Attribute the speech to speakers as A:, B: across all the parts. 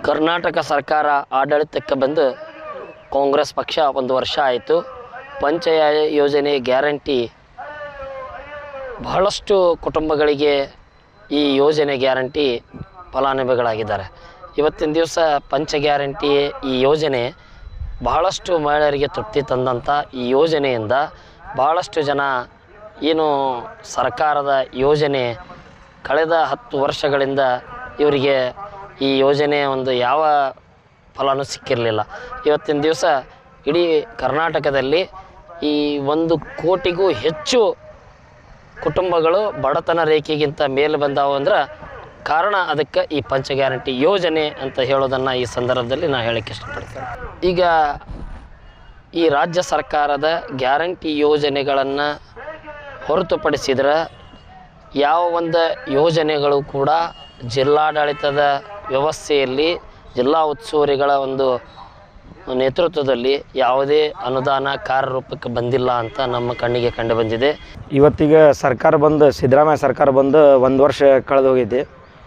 A: ಕರ್ನಾಟಕ ಸರ್ಕಾರ ಆಡಳಿತಕ್ಕೆ ಬಂದು ಕಾಂಗ್ರೆಸ್ ಪಕ್ಷ ಒಂದು ವರ್ಷ ಆಯಿತು ಪಂಚಯ ಯೋಜನೆ ಗ್ಯಾರಂಟಿ ಬಹಳಷ್ಟು ಕುಟುಂಬಗಳಿಗೆ ಈ ಯೋಜನೆ ಗ್ಯಾರಂಟಿ ಫಲಾನುಭವಿಗಳಾಗಿದ್ದಾರೆ ಇವತ್ತಿನ ದಿವಸ ಪಂಚ ಗ್ಯಾರಂಟಿ ಈ ಯೋಜನೆ ಬಹಳಷ್ಟು ಮಹಿಳೆಯರಿಗೆ ತೃಪ್ತಿ ತಂದಂಥ ಈ ಯೋಜನೆಯಿಂದ ಬಹಳಷ್ಟು ಜನ ಏನು ಸರ್ಕಾರದ ಯೋಜನೆ ಕಳೆದ ಹತ್ತು ವರ್ಷಗಳಿಂದ ಇವರಿಗೆ ಈ ಯೋಜನೆ ಒಂದು ಯಾವ ಫಲನೂ ಸಿಕ್ಕಿರಲಿಲ್ಲ ಇವತ್ತಿನ ದಿವಸ ಇಡೀ ಕರ್ನಾಟಕದಲ್ಲಿ ಈ ಒಂದು ಕೋಟಿಗೂ ಹೆಚ್ಚು ಕುಟುಂಬಗಳು ಬಡತನ ರೇಖೆಗಿಂತ ಮೇಲೆ ಬಂದಾವು ಅಂದ್ರೆ ಕಾರಣ ಅದಕ್ಕೆ ಈ ಪಂಚ ಗ್ಯಾರಂಟಿ ಯೋಜನೆ ಅಂತ ಹೇಳೋದನ್ನು ಈ ಸಂದರ್ಭದಲ್ಲಿ ನಾನು ಹೇಳಕ್ಕೆ ಇಷ್ಟಪಡ್ತೀನಿ ಈಗ ಈ ರಾಜ್ಯ ಸರ್ಕಾರದ ಗ್ಯಾರಂಟಿ ಯೋಜನೆಗಳನ್ನು ಹೊರತುಪಡಿಸಿದ್ರೆ ಯಾವ ಒಂದು ಯೋಜನೆಗಳು ಕೂಡ ಜಿಲ್ಲಾಡಳಿತದ ವ್ಯವಸ್ಥೆಯಲ್ಲಿ ಜಿಲ್ಲಾ ಉಸ್ತುವಾರಿಗಳ ಒಂದು ನೇತೃತ್ವದಲ್ಲಿ ಯಾವುದೇ ಅನುದಾನ ಕಾರ್ಯರೂಪಕ್ಕೆ ಬಂದಿಲ್ಲ ಅಂತ ನಮ್ಮ ಕಣ್ಣಿಗೆ ಕಂಡು ಬಂದಿದೆ
B: ಇವತ್ತಿಗೆ ಸರ್ಕಾರ ಬಂದು ಸಿದ್ದರಾಮಯ್ಯ ಸರ್ಕಾರ ಬಂದು ಒಂದು ವರ್ಷ ಕಳೆದು ಹೋಗೈತಿ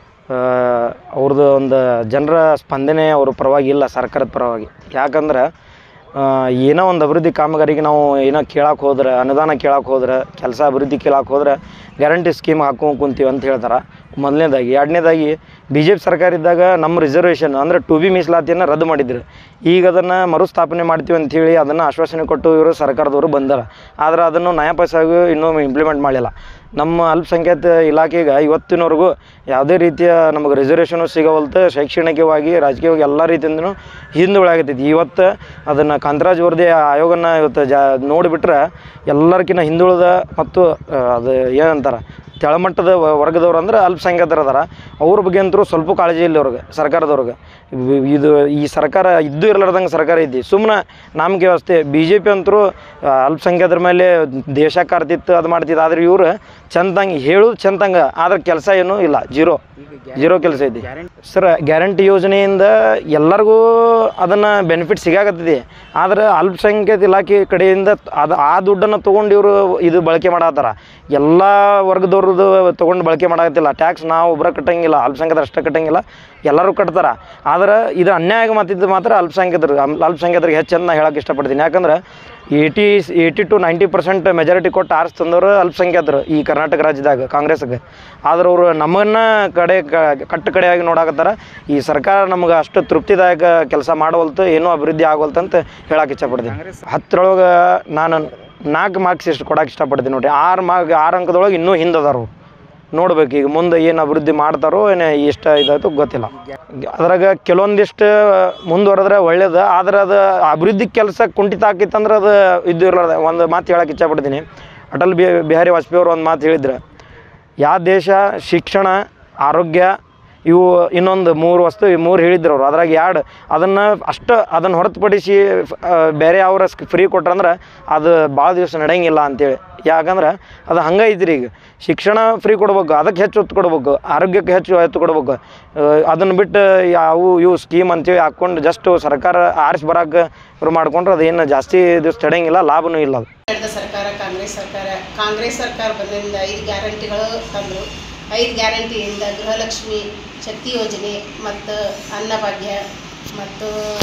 B: ಅವ್ರದ್ದು ಒಂದು ಜನರ ಸ್ಪಂದನೆ ಅವ್ರ ಪರವಾಗಿ ಇಲ್ಲ ಸರ್ಕಾರದ ಪರವಾಗಿ ಯಾಕಂದ್ರೆ ಆ, ಏನೋ ಒಂದು ಅಭಿವೃದ್ಧಿ ಕಾಮಗಾರಿಗೆ ನಾವು ಏನೋ ಕೇಳಕ್ಕೆ ಹೋದ್ರೆ ಅನುದಾನ ಕೇಳಕ್ಕೆ ಹೋದ್ರೆ ಕೆಲಸ ಅಭಿವೃದ್ಧಿ ಕೇಳಕ್ಕೆ ಹೋದ್ರೆ ಗ್ಯಾರಂಟಿ ಸ್ಕೀಮ್ ಹಾಕೊಂಡು ಕುಂತೀವಿ ಅಂತ ಹೇಳ್ತಾರೆ ಮೊದಲನೇದಾಗಿ ಎರಡನೇದಾಗಿ ಬಿ ಜೆ ಪಿ ಸರ್ಕಾರ ಇದ್ದಾಗ ನಮ್ಮ ರಿಸರ್ವೇಷನ್ ಅಂದರೆ ಟು ಬಿ ಮೀಸಲಾತಿಯನ್ನು ರದ್ದು ಮಾಡಿದ್ರು ಈಗ ಅದನ್ನು ಮರುಸ್ಥಾಪನೆ ಮಾಡ್ತೀವಿ ಅಂಥೇಳಿ ಅದನ್ನು ಆಶ್ವಾಸನೆ ಕೊಟ್ಟು ಇವರು ಸರ್ಕಾರದವರು ಬಂದಾರ ಆದ್ರೆ ಅದನ್ನು ನಯ ಪೈಸಾಗೂ ಇನ್ನೂ ಇಂಪ್ಲಿಮೆಂಟ್ ಮಾಡಿಲ್ಲ ನಮ್ಮ ಅಲ್ಪಸಂಖ್ಯಾತ ಇಲಾಖೆಗೆ ಇವತ್ತಿನವರೆಗೂ ಯಾವುದೇ ರೀತಿಯ ನಮಗೆ ರಿಸರ್ವೇಷನು ಸಿಗವಲ್ತು ಶೈಕ್ಷಣಿಕವಾಗಿ ರಾಜಕೀಯವಾಗಿ ಎಲ್ಲ ರೀತಿಯಿಂದನೂ ಹಿಂದುಳಾಗತ್ತೈತಿ ಇವತ್ತು ಅದನ್ನು ಕಾಂತರಾಜ್ ವರದಿ ಆಯೋಗನ ಇವತ್ತು ಜಾ ನೋಡಿಬಿಟ್ರೆ ಎಲ್ಲರ್ಕಿನ್ನ ಹಿಂದುಳಿದ ಮತ್ತು ಆ, ಅದು ಏನಂತಾರೆ ಕೆಳಮಟ್ಟದ ವ- ವರ್ಗದವ್ರು ಅಂದ್ರೆ ಅಲ್ಪಸಂಖ್ಯಾತರು ಅದಾರ ಅವ್ರ ಬಗ್ಗೆ ಅಂತೂ ಸ್ವಲ್ಪ ಕಾಳಜಿ ಇಲ್ಲ ಅವ್ರಿಗೆ ಸರ್ಕಾರದವ್ರಿಗೆ ಇವ್- ಇದು ಈ ಸರ್ಕಾರ ಇದ್ದು ಇರಲಾರ್ದಂಗೆ ಸರ್ಕಾರ ಐತಿ ಸುಮ್ಮನೆ ನಮಗೆ ವ್ಯವಸ್ಥೆ ಬಿ ಜೆ ಪಿ ಅಂತರೂ ಅಲ್ಪಸಂಖ್ಯಾತರ ಮೇಲೆ ದೇಶ ಕಾರ್ತಿತ್ತು ಅದು ಮಾಡ್ತಿತ್ತು ಆದ್ರೆ ಇವ್ರು ಚಂದಂಗೆ ಹೇಳೋದು ಚಂದಂಗೆ ಆದ್ರೆ ಕೆಲಸ ಏನೂ ಇಲ್ಲ ಜೀರೋ ಜೀರೋ ಕೆಲಸ ಐತಿ ಸರ್ ಗ್ಯಾರಂಟಿ ಯೋಜನೆಯಿಂದ ಎಲ್ಲರಿಗೂ ಅದನ್ನು ಬೆನಿಫಿಟ್ ಸಿಗಾಕತ್ತಿದೆ ಆದ್ರೆ ಅಲ್ಪಸಂಖ್ಯಾತ ಇಲಾಖೆ ಕಡೆಯಿಂದ ಅದು ಆ ದುಡ್ಡನ್ನು ತೊಗೊಂಡು ಇವರು ಇದು ಬಳಕೆ ಮಾಡತ್ತಾರ ಎಲ್ಲ ವರ್ಗದವ್ರದ್ದು ತೊಗೊಂಡು ಬಳಕೆ ಮಾಡಾಕತ್ತಿಲ್ಲ ಟ್ಯಾಕ್ಸ್ ನಾವು ಒಬ್ಬರ ಕಟ್ಟಂಗಿಲ್ಲ ಅಲ್ಪಸಂಖ್ಯಾತರು ಅಷ್ಟೇ ಕಟ್ಟಂಗಿಲ್ಲ ಎಲ್ಲರೂ ಕಟ್ತಾರೆ ಆದ್ರೆ ಇದು ಅನ್ಯಾಯ ಮಾತಿದ್ದು ಮಾತ್ರ ಅಲ್ಪಸಂಖ್ಯಾತರಿಗೆ ಅಲ್- ಅಲ್ಪಸಂಖ್ಯಾತರಿಗೆ ಹೆಚ್ಚು ಅಂತ ಹೇಳಕ್ಕೆ ಇಷ್ಟಪಡ್ತೀನಿ ಯಾಕಂದ್ರೆ eighty eighty to ninety percent majority ಕೊಟ್ಟು ಆರಿಸಿ ತಂದವರು ಅಲ್ಪಸಂಖ್ಯಾತರು ಈ ಕರ್ನಾಟಕ ರಾಜ್ಯದಾಗ ಕಾಂಗ್ರೆಸ್ಗೆ ಆದ್ರೆ ಅವರು ನಮ್ಮನ್ನು ಕಡೆ ಕ- ಕಟ್ಟು ಕಡೆಯಾಗಿ ನೋಡಾಕತ್ತಾರ ಈ ಸರ್ಕಾರ ನಮ್ಗೆ ಅಷ್ಟು ತೃಪ್ತಿದಾಯಕ ಕೆಲಸ ಮಾಡವಲ್ತು ಏನೂ ಅಭಿವೃದ್ಧಿ ಆಗವಲ್ತು ಅಂತ ಹೇಳಕ್ಕೆ ಇಷ್ಟಪಡ್ತೀನಿ ಹತ್ತರೊಳಗೆ ನಾನು ನಾಲ್ಕು ಮಾರ್ಕ್ಸ್ ಎಷ್ಟು ಕೊಡಕ್ಕೆ ಇಷ್ಟಪಡ್ತೀನಿ ನೋಡಿರಿ ಆರು ಮಾರ್ಕ್ ಆರು ಅಂಕದೊಳಗೆ ಇನ್ನೂ ಹಿಂದದಾರು ನೋಡ್ಬೇಕು ಈಗ ಮುಂದೆ ಏನು ಅಭಿವೃದ್ಧಿ ಮಾಡ್ತಾರೋ ಏನು ಎಷ್ಟು ಇದಾಯ್ತು ಗೊತ್ತಿಲ್ಲ ಅದ್ರಾಗ ಕೆಲವೊಂದಿಷ್ಟು ಮುಂದುವರೆದ್ರೆ ಒಳ್ಳೇದು ಆದ್ರೆ ಅದು ಅಭಿವೃದ್ಧಿ ಕೆಲಸ ಕುಂಠಿತ ಆಕಿತ್ತಂದ್ರೆ ಅದು ಇದು ಇರ್ಲಾರ್ದ ಒಂದು ಮಾತು ಹೇಳಕ್ಕೆ ಇಷ್ಟಪಡ್ತೀನಿ ಅಟಲ್ ಬಿ ಬಿಹಾರಿ ವಾಜಪೇಯಿ ಅವರು ಒಂದು ಮಾತು ಹೇಳಿದ್ರು ಯಾವ ದೇಶ ಶಿಕ್ಷಣ ಆರೋಗ್ಯ ಇವು ಇನ್ನೊಂದು ಮೂರು ವಸ್ತು ಈ ಮೂರು ಹೇಳಿದ್ರು ಅವರು ಅದ್ರಾಗ ಎರಡು ಅದನ್ನು ಅಷ್ಟು ಅದನ್ನು ಹೊರತುಪಡಿಸಿ ಆ, ಬೇರೆ ಯಾವ ಫ್ರೀ ಕೊಟ್ರಂದ್ರೆ ಅದು ಭಾಳ ದಿವಸ ನಡೆಯಂಗಿಲ್ಲ ಅಂತೇಳಿ ಯಾಕಂದ್ರೆ ಅದು ಹಂಗೆ ಐತ್ರಿ ಈಗ ಶಿಕ್ಷಣ ಫ್ರೀ ಕೊಡ್ಬೇಕು ಅದಕ್ಕೆ ಹೆಚ್ಚು ಒತ್ತು ಕೊಡ್ಬೇಕು ಆರೋಗ್ಯಕ್ಕೆ ಹೆಚ್ಚು ಒತ್ತು ಕೊಡ್ಬೇಕು ಅದನ್ನು ಬಿಟ್ಟು ಯಾವ ಇವು ಸ್ಕೀಮ್ ಅಂತೇಳಿ ಹಾಕ್ಕೊಂಡು ಜಸ್ಟ್ ಸರ್ಕಾರ ಆರಿಸಿ ಬರೋಕೆ ಇವ್ರು ಮಾಡ್ಕೊಂಡ್ರೆ ಅದೇನು ಜಾಸ್ತಿ ದಿವಸ ತಡೆಯಂಗಿಲ್ಲ ಲಾಭನೂ ಇಲ್ಲ ಅದು
C: ನಡೆದ ಸರ್ಕಾರ ಕಾಂಗ್ರೆಸ್ ಸರ್ಕಾರ ಕಾಂಗ್ರೆಸ್ ಸರ್ಕಾರ ಬಂದಿಂದ ಐದು ಗ್ಯಾರಂಟಿಗಳು ತಂದರು ಐದು ಗ್ಯಾರಂಟಿಯಿಂದ ಗೃಹಲಕ್ಷ್ಮಿ ಶಕ್ತಿ ಯೋಜನೆ ಮತ್ತು ಅನ್ನಭಾಗ್ಯ ಮತ್ತು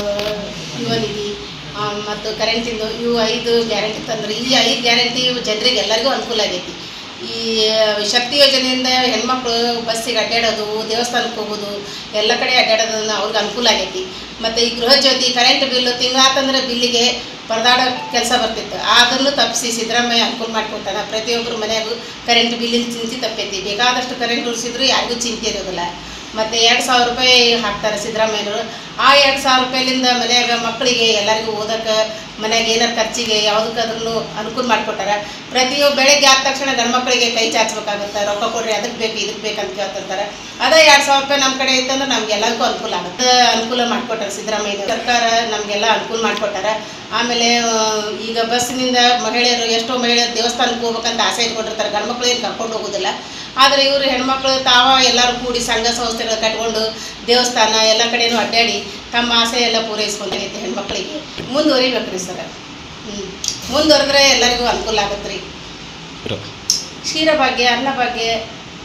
C: ಯುವ ನಿಧಿ ಆ, ಮತ್ತು ಕರೆಂಟಿಂದು ಇವು ಐದು ಗ್ಯಾರಂಟಿ ತಂದರು ಈ ಐದು ಗ್ಯಾರಂಟಿ ಜನರಿಗೆ ಎಲ್ಲರಿಗೂ ಅನುಕೂಲ ಆಗೈತಿ ಈ ಶಕ್ತಿ ಯೋಜನೆಯಿಂದ ಹೆಣ್ಮಕ್ಳು ಬಸ್ಸಿಗೆ ಅಡ್ಡಾಡೋದು ದೇವಸ್ಥಾನಕ್ಕೆ ಹೋಗೋದು ಎಲ್ಲ ಕಡೆ ಅಡ್ಡಾಡೋದನ್ನ ಅವ್ರಿಗೆ ಅನುಕೂಲ ಆಗೈತಿ ಮತ್ತು ಈ ಗೃಹ ಜ್ಯೋತಿ ಕರೆಂಟ್ ಬಿಲ್ಲು ತಿಂಗಳಾತಂದ್ರೆ ಬಿಲ್ಲಿಗೆ ಪರದಾಡೋ ಕೆಲಸ ಬರ್ತಿತ್ತು ಅದನ್ನು ತಪ್ಪಿಸಿ ಸಿದ್ದರಾಮಯ್ಯ ಅನುಕೂಲ ಮಾಡಿಕೊಟ್ಟಾನ ಪ್ರತಿಯೊಬ್ಬರು ಮನೆಯಾಗೂ ಕರೆಂಟ್ ಬಿಲ್ಲಿನ ಚಿಂತೆ ತಪ್ಪೈತಿ ಬೇಕಾದಷ್ಟು ಕರೆಂಟ್ ಉಳಿಸಿದ್ರು ಯಾರಿಗೂ ಚಿಂತೆ ಇರೋದಿಲ್ಲ ಮತ್ತು ಎರಡು ಸಾವಿರ ರೂಪಾಯಿ ಹಾಕ್ತಾರೆ ಸಿದ್ದರಾಮಯ್ಯನವರು ಆ ಎರಡು ಸಾವಿರ ರೂಪಾಯಿಲಿಂದ ಮನ್ಯಾಗ ಮಕ್ಕಳಿಗೆ ಎಲ್ಲರಿಗೂ ಓದಕ್ಕೆ ಮನ್ಯಾಗ ಏನಾರು ಖರ್ಚಿಗೆ ಯಾವುದಕ್ಕಾದ್ರೂ ಅನುಕೂಲ ಮಾಡಿಕೊಟ್ಟಾರ ಪ್ರತಿಯೊಬ್ಬ ಬೆಳಗ್ಗೆ ಆದ ತಕ್ಷಣ ಗಂಡು ಮಕ್ಕಳಿಗೆ ಕೈ ಚಾಚಬೇಕಾಗುತ್ತೆ ರೊಕ್ಕ ಕೊಡ್ರಿ ಅದಕ್ಕೆ ಬೇಕು ಇದಕ್ಕೆ ಬೇಕಂತ ಕೇಳ್ತಿರ್ತಾರೆ ಅದೇ ಎರಡು ಸಾವಿರ ರೂಪಾಯಿ ನಮ್ಮ ಕಡೆ ಇತ್ತಂದ್ರೆ ನಮ್ಗೆಲ್ಲರಿಗೂ ಅನುಕೂಲ ಆಗುತ್ತೆ ಅನುಕೂಲ ಮಾಡಿಕೊಟ್ಟಾರೆ ಸಿದ್ದರಾಮಯ್ಯ ಸರ್ಕಾರ ನಮಗೆಲ್ಲ ಅನುಕೂಲ ಮಾಡಿಕೊಟ್ಟಾರ ಆಮೇಲೆ ಆ, ಈಗ ಬಸ್ಸಿನಿಂದ ಮಹಿಳೆಯರು ಎಷ್ಟೋ ಮಹಿಳೆಯರು ದೇವಸ್ಥಾನಕ್ಕೆ ಹೋಗ್ಬೇಕಂತ ಆಸೆ ಇಟ್ಕೊಂಡಿರ್ತಾರೆ ಗಂಡು ಮಕ್ಳು ಏನು ಕರ್ಕೊಂಡು ಹೋಗೋದಿಲ್ಲ ಆದರೆ ಇವರು ಹೆಣ್ಮಕ್ಳು ತಾವ ಎಲ್ಲರೂ ಕೂಡಿ ಸಂಘ ಸಂಸ್ಥೆಗಳು ಕಟ್ಕೊಂಡು ದೇವಸ್ಥಾನ ಎಲ್ಲ ಕಡೆನೂ ಅಡ್ಡಾಡಿ ತಮ್ಮ ಆಸೆ ಎಲ್ಲ ಪೂರೈಸ್ಕೊಂಡೈತಿ ಹೆಣ್ಮಕ್ಳಿಗೆ ಮುಂದುವರಿಬೇಕು ರೀ ಸರ್ ಹ್ಞೂ ಮುಂದುವರೆದ್ರೆ ಎಲ್ಲರಿಗೂ ಅನುಕೂಲ ಆಗತ್ತೆ ರೀ ಕ್ಷೀರಭಾಗ್ಯ ಅನ್ನಭಾಗ್ಯ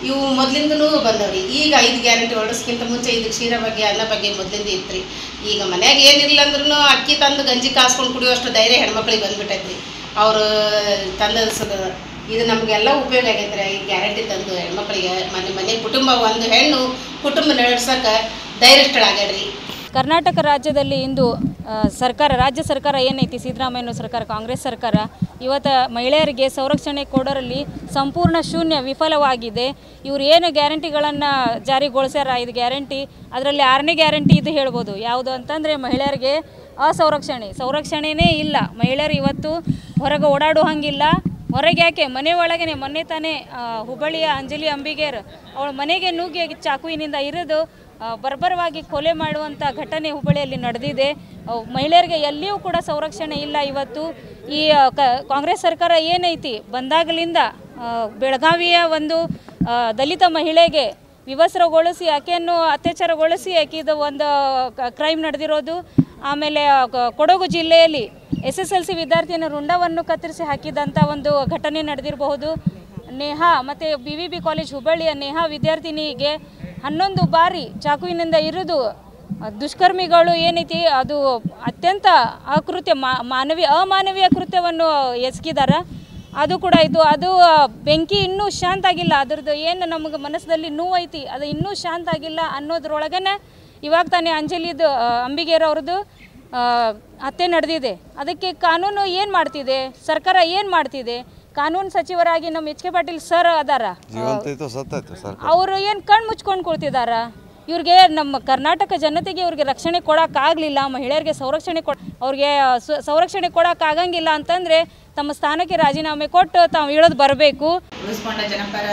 C: ಇವು ಮೊದಲಿಂದನೂ ಬಂದವ್ರಿ ಈಗ ಐದು ಗ್ಯಾರಂಟಿ ಹೊರಡಿಸ್ಕಿಂತ ಮುಂಚೆ ಇದು ಕ್ಷೀರ ಬಗ್ಗೆ ಅನ್ನ ಬಗ್ಗೆ ಮೊದಲಿಂದ ಇತ್ತು ರೀ ಈಗ ಮನ್ಯಾಗ ಏನಿಲ್ಲ ಅಂದ್ರೂ ಅಕ್ಕಿ ತಂದು ಗಂಜಿ ಕಾಸ್ಕೊಂಡು ಕುಡಿಯೋಷ್ಟು ಧೈರ್ಯ ಹೆಣ್ಮಕ್ಳಿಗೆ ಬಂದ್ಬಿಟ್ಟೈತ್ರಿ ಅವರು ತಂದ ಇದು ನಮಗೆಲ್ಲ ಉಪಯೋಗ ಆಗೈತೆ ರೀ ಈ ಗ್ಯಾರಂಟಿ ತಂದು ಹೆಣ್ಮಕ್ಳಿಗೆ ಮನೆ ಮನೆ ಕುಟುಂಬ ಒಂದು ಹೆಣ್ಣು ಕುಟುಂಬ ನಡೆಸೋಕೆ ಧೈರ್ಯಸ್ಥಳಾಗ್ಯಾಡ್ರಿ
D: ಕರ್ನಾಟಕ ರಾಜ್ಯದಲ್ಲಿ ಇಂದು ಆ, ಸರ್ಕಾರ ರಾಜ್ಯ ಸರ್ಕಾರ ಏನೈತಿ ಸಿದ್ದರಾಮಯ್ಯನ ಸರ್ಕಾರ ಕಾಂಗ್ರೆಸ್ ಸರ್ಕಾರ ಇವತ್ತು ಮಹಿಳೆಯರಿಗೆ ಸಂರಕ್ಷಣೆ ಕೊಡೋರಲ್ಲಿ ಸಂಪೂರ್ಣ ಶೂನ್ಯ ವಿಫಲವಾಗಿದೆ ಇವ್ರು ಏನು ಗ್ಯಾರಂಟಿಗಳನ್ನು ಜಾರಿಗೊಳಿಸ್ಯಾರ ಐದು ಗ್ಯಾರಂಟಿ ಅದರಲ್ಲಿ ಆರನೇ ಗ್ಯಾರಂಟಿ ಇದು ಹೇಳ್ಬೋದು ಯಾವುದು ಅಂತಂದರೆ ಮಹಿಳೆಯರಿಗೆ ಅಸಂರಕ್ಷಣೆ ಸಂರಕ್ಷಣೆನೇ ಇಲ್ಲ ಮಹಿಳೆಯರು ಇವತ್ತು ಹೊರಗೆ ಓಡಾಡೋ ಹಂಗಿಲ್ಲ ಹೊರಗೆ ಯಾಕೆ ಮನೆ ಒಳಗೇನೆ ಮೊನ್ನೆ ತಾನೇ ಆ, ಹುಬ್ಬಳ್ಳಿಯ ಅಂಜಲಿ ಅಂಬಿಗೇರ್ ಅವಳ ಮನೆಗೆ ನುಗ್ಗಿ ಚಾಕುವಿನಿಂದ ಇರಿದು ಆ, ಬರ್ಬರವಾಗಿ ಕೊಲೆ ಮಾಡುವಂಥ ಘಟನೆ ಹುಬ್ಬಳ್ಳಿಯಲ್ಲಿ ನಡೆದಿದೆ ಅವು ಮಹಿಳೆಯರಿಗೆ ಎಲ್ಲಿಯೂ ಕೂಡ ಸಂರಕ್ಷಣೆ ಇಲ್ಲ ಇವತ್ತು ಈ ಆ, ಕ ಕಾಂಗ್ರೆಸ್ ಸರ್ಕಾರ ಏನೈತಿ ಬಂದಾಗಲಿಂದ ಆ, ಬೆಳಗಾವಿಯ ಒಂದು ಆ, ದಲಿತ ಮಹಿಳೆಗೆ ವಿವಸ್ರಗೊಳಿಸಿ ಆಕೆಯನ್ನು ಅತ್ಯಾಚಾರಗೊಳಿಸಿ ಆಕೆದು ಒಂದು ಕ್ರೈಮ್ ನಡೆದಿರೋದು ಆಮೇಲೆ ಆ, ಕ- ಕೊಡಗು ಜಿಲ್ಲೆಯಲ್ಲಿ ಎಸ್ ಎಸ್ ಎಲ್ ಸಿ ವಿದ್ಯಾರ್ಥಿಯನ್ನು ರುಂಡವನ್ನು ಕತ್ತರಿಸಿ ಹಾಕಿದಂಥ ಒಂದು ಘಟನೆ ನಡೆದಿರಬಹುದು ನೇಹಾ ಮತ್ತು ಬಿ ವಿ ಬಿ ಕಾಲೇಜ್ ಹುಬ್ಬಳ್ಳಿಯ ನೇಹಾ ವಿದ್ಯಾರ್ಥಿನಿಗೆ ಹನ್ನೊಂದು ಬಾರಿ ಚಾಕುವಿನಿಂದ ಇರಿದು ಆ, ದುಷ್ಕರ್ಮಿಗಳು ಏನೈತಿ ಅದು ಅತ್ಯಂತ ಅಕೃತ್ಯ ಮಾ- ಮಾನವೀಯ ಅಮಾನವೀಯ ಕೃತ್ಯವನ್ನು ಎಸಗಿದಾರ ಅದು ಕೂಡ ಇದು ಅದು ಆ, ಬೆಂಕಿ ಇನ್ನೂ ಶಾಂತ ಆಗಿಲ್ಲ ಅದ್ರದ್ದು ಏನು ನಮಗೆ ಮನಸ್ಸಲ್ಲಿ ನೋವು ಐತಿ ಅದು ಇನ್ನೂ ಶಾಂತ ಆಗಿಲ್ಲ ಅನ್ನೋದ್ರೊಳಗನೆ ಇವಾಗ ತಾನೇ ಅಂಜಲಿದು ಆ, ಅಂಬಿಗೇರ್ ಅವ್ರದ್ದು ಆ, ಹತ್ಯೆ ನಡೆದಿದೆ ಅದಕ್ಕೆ ಕಾನೂನು ಏನು ಮಾಡ್ತಿದೆ ಸರ್ಕಾರ ಏನು ಮಾಡ್ತಿದೆ ಕಾನೂನು ಸಚಿವರಾಗಿ ನಮ್ಮ ಎಚ್ ಕೆ ಪಾಟೀಲ್ ಸರ್ ಅದಾರ
E: ಜೀವಂತೈತೋ ಸತ್ತೈತೋ ಸರ್
D: ಅವರು ಏನು ಕಣ್ಣು ಮುಚ್ಕೊಂಡು ಕೊಡ್ತಿದಾರ ಇವ್ರಿಗೆ ನಮ್ಮ ಕರ್ನಾಟಕ ಜನತೆಗೆ ಇವ್ರಿಗೆ ರಕ್ಷಣೆ ಕೊಡೋಕ್ಕಾಗಲಿಲ್ಲ ಮಹಿಳೆಯರಿಗೆ ಸಂರಕ್ಷಣೆ ಕೊಡ ಅವ್ರಿಗೆ ಸ- ಸಂರಕ್ಷಣೆ ಕೊಡೋಕ್ಕಾಗಂಗಿಲ್ಲ ಅಂತಂದರೆ ತಮ್ಮ ಸ್ಥಾನಕ್ಕೆ ರಾಜೀನಾಮೆ ಕೊಟ್ಟು ತಾವು ಇಳೋದು ಬರಬೇಕು
F: ಉಳಿಸ್ಕೊಂಡ ಜನಪರ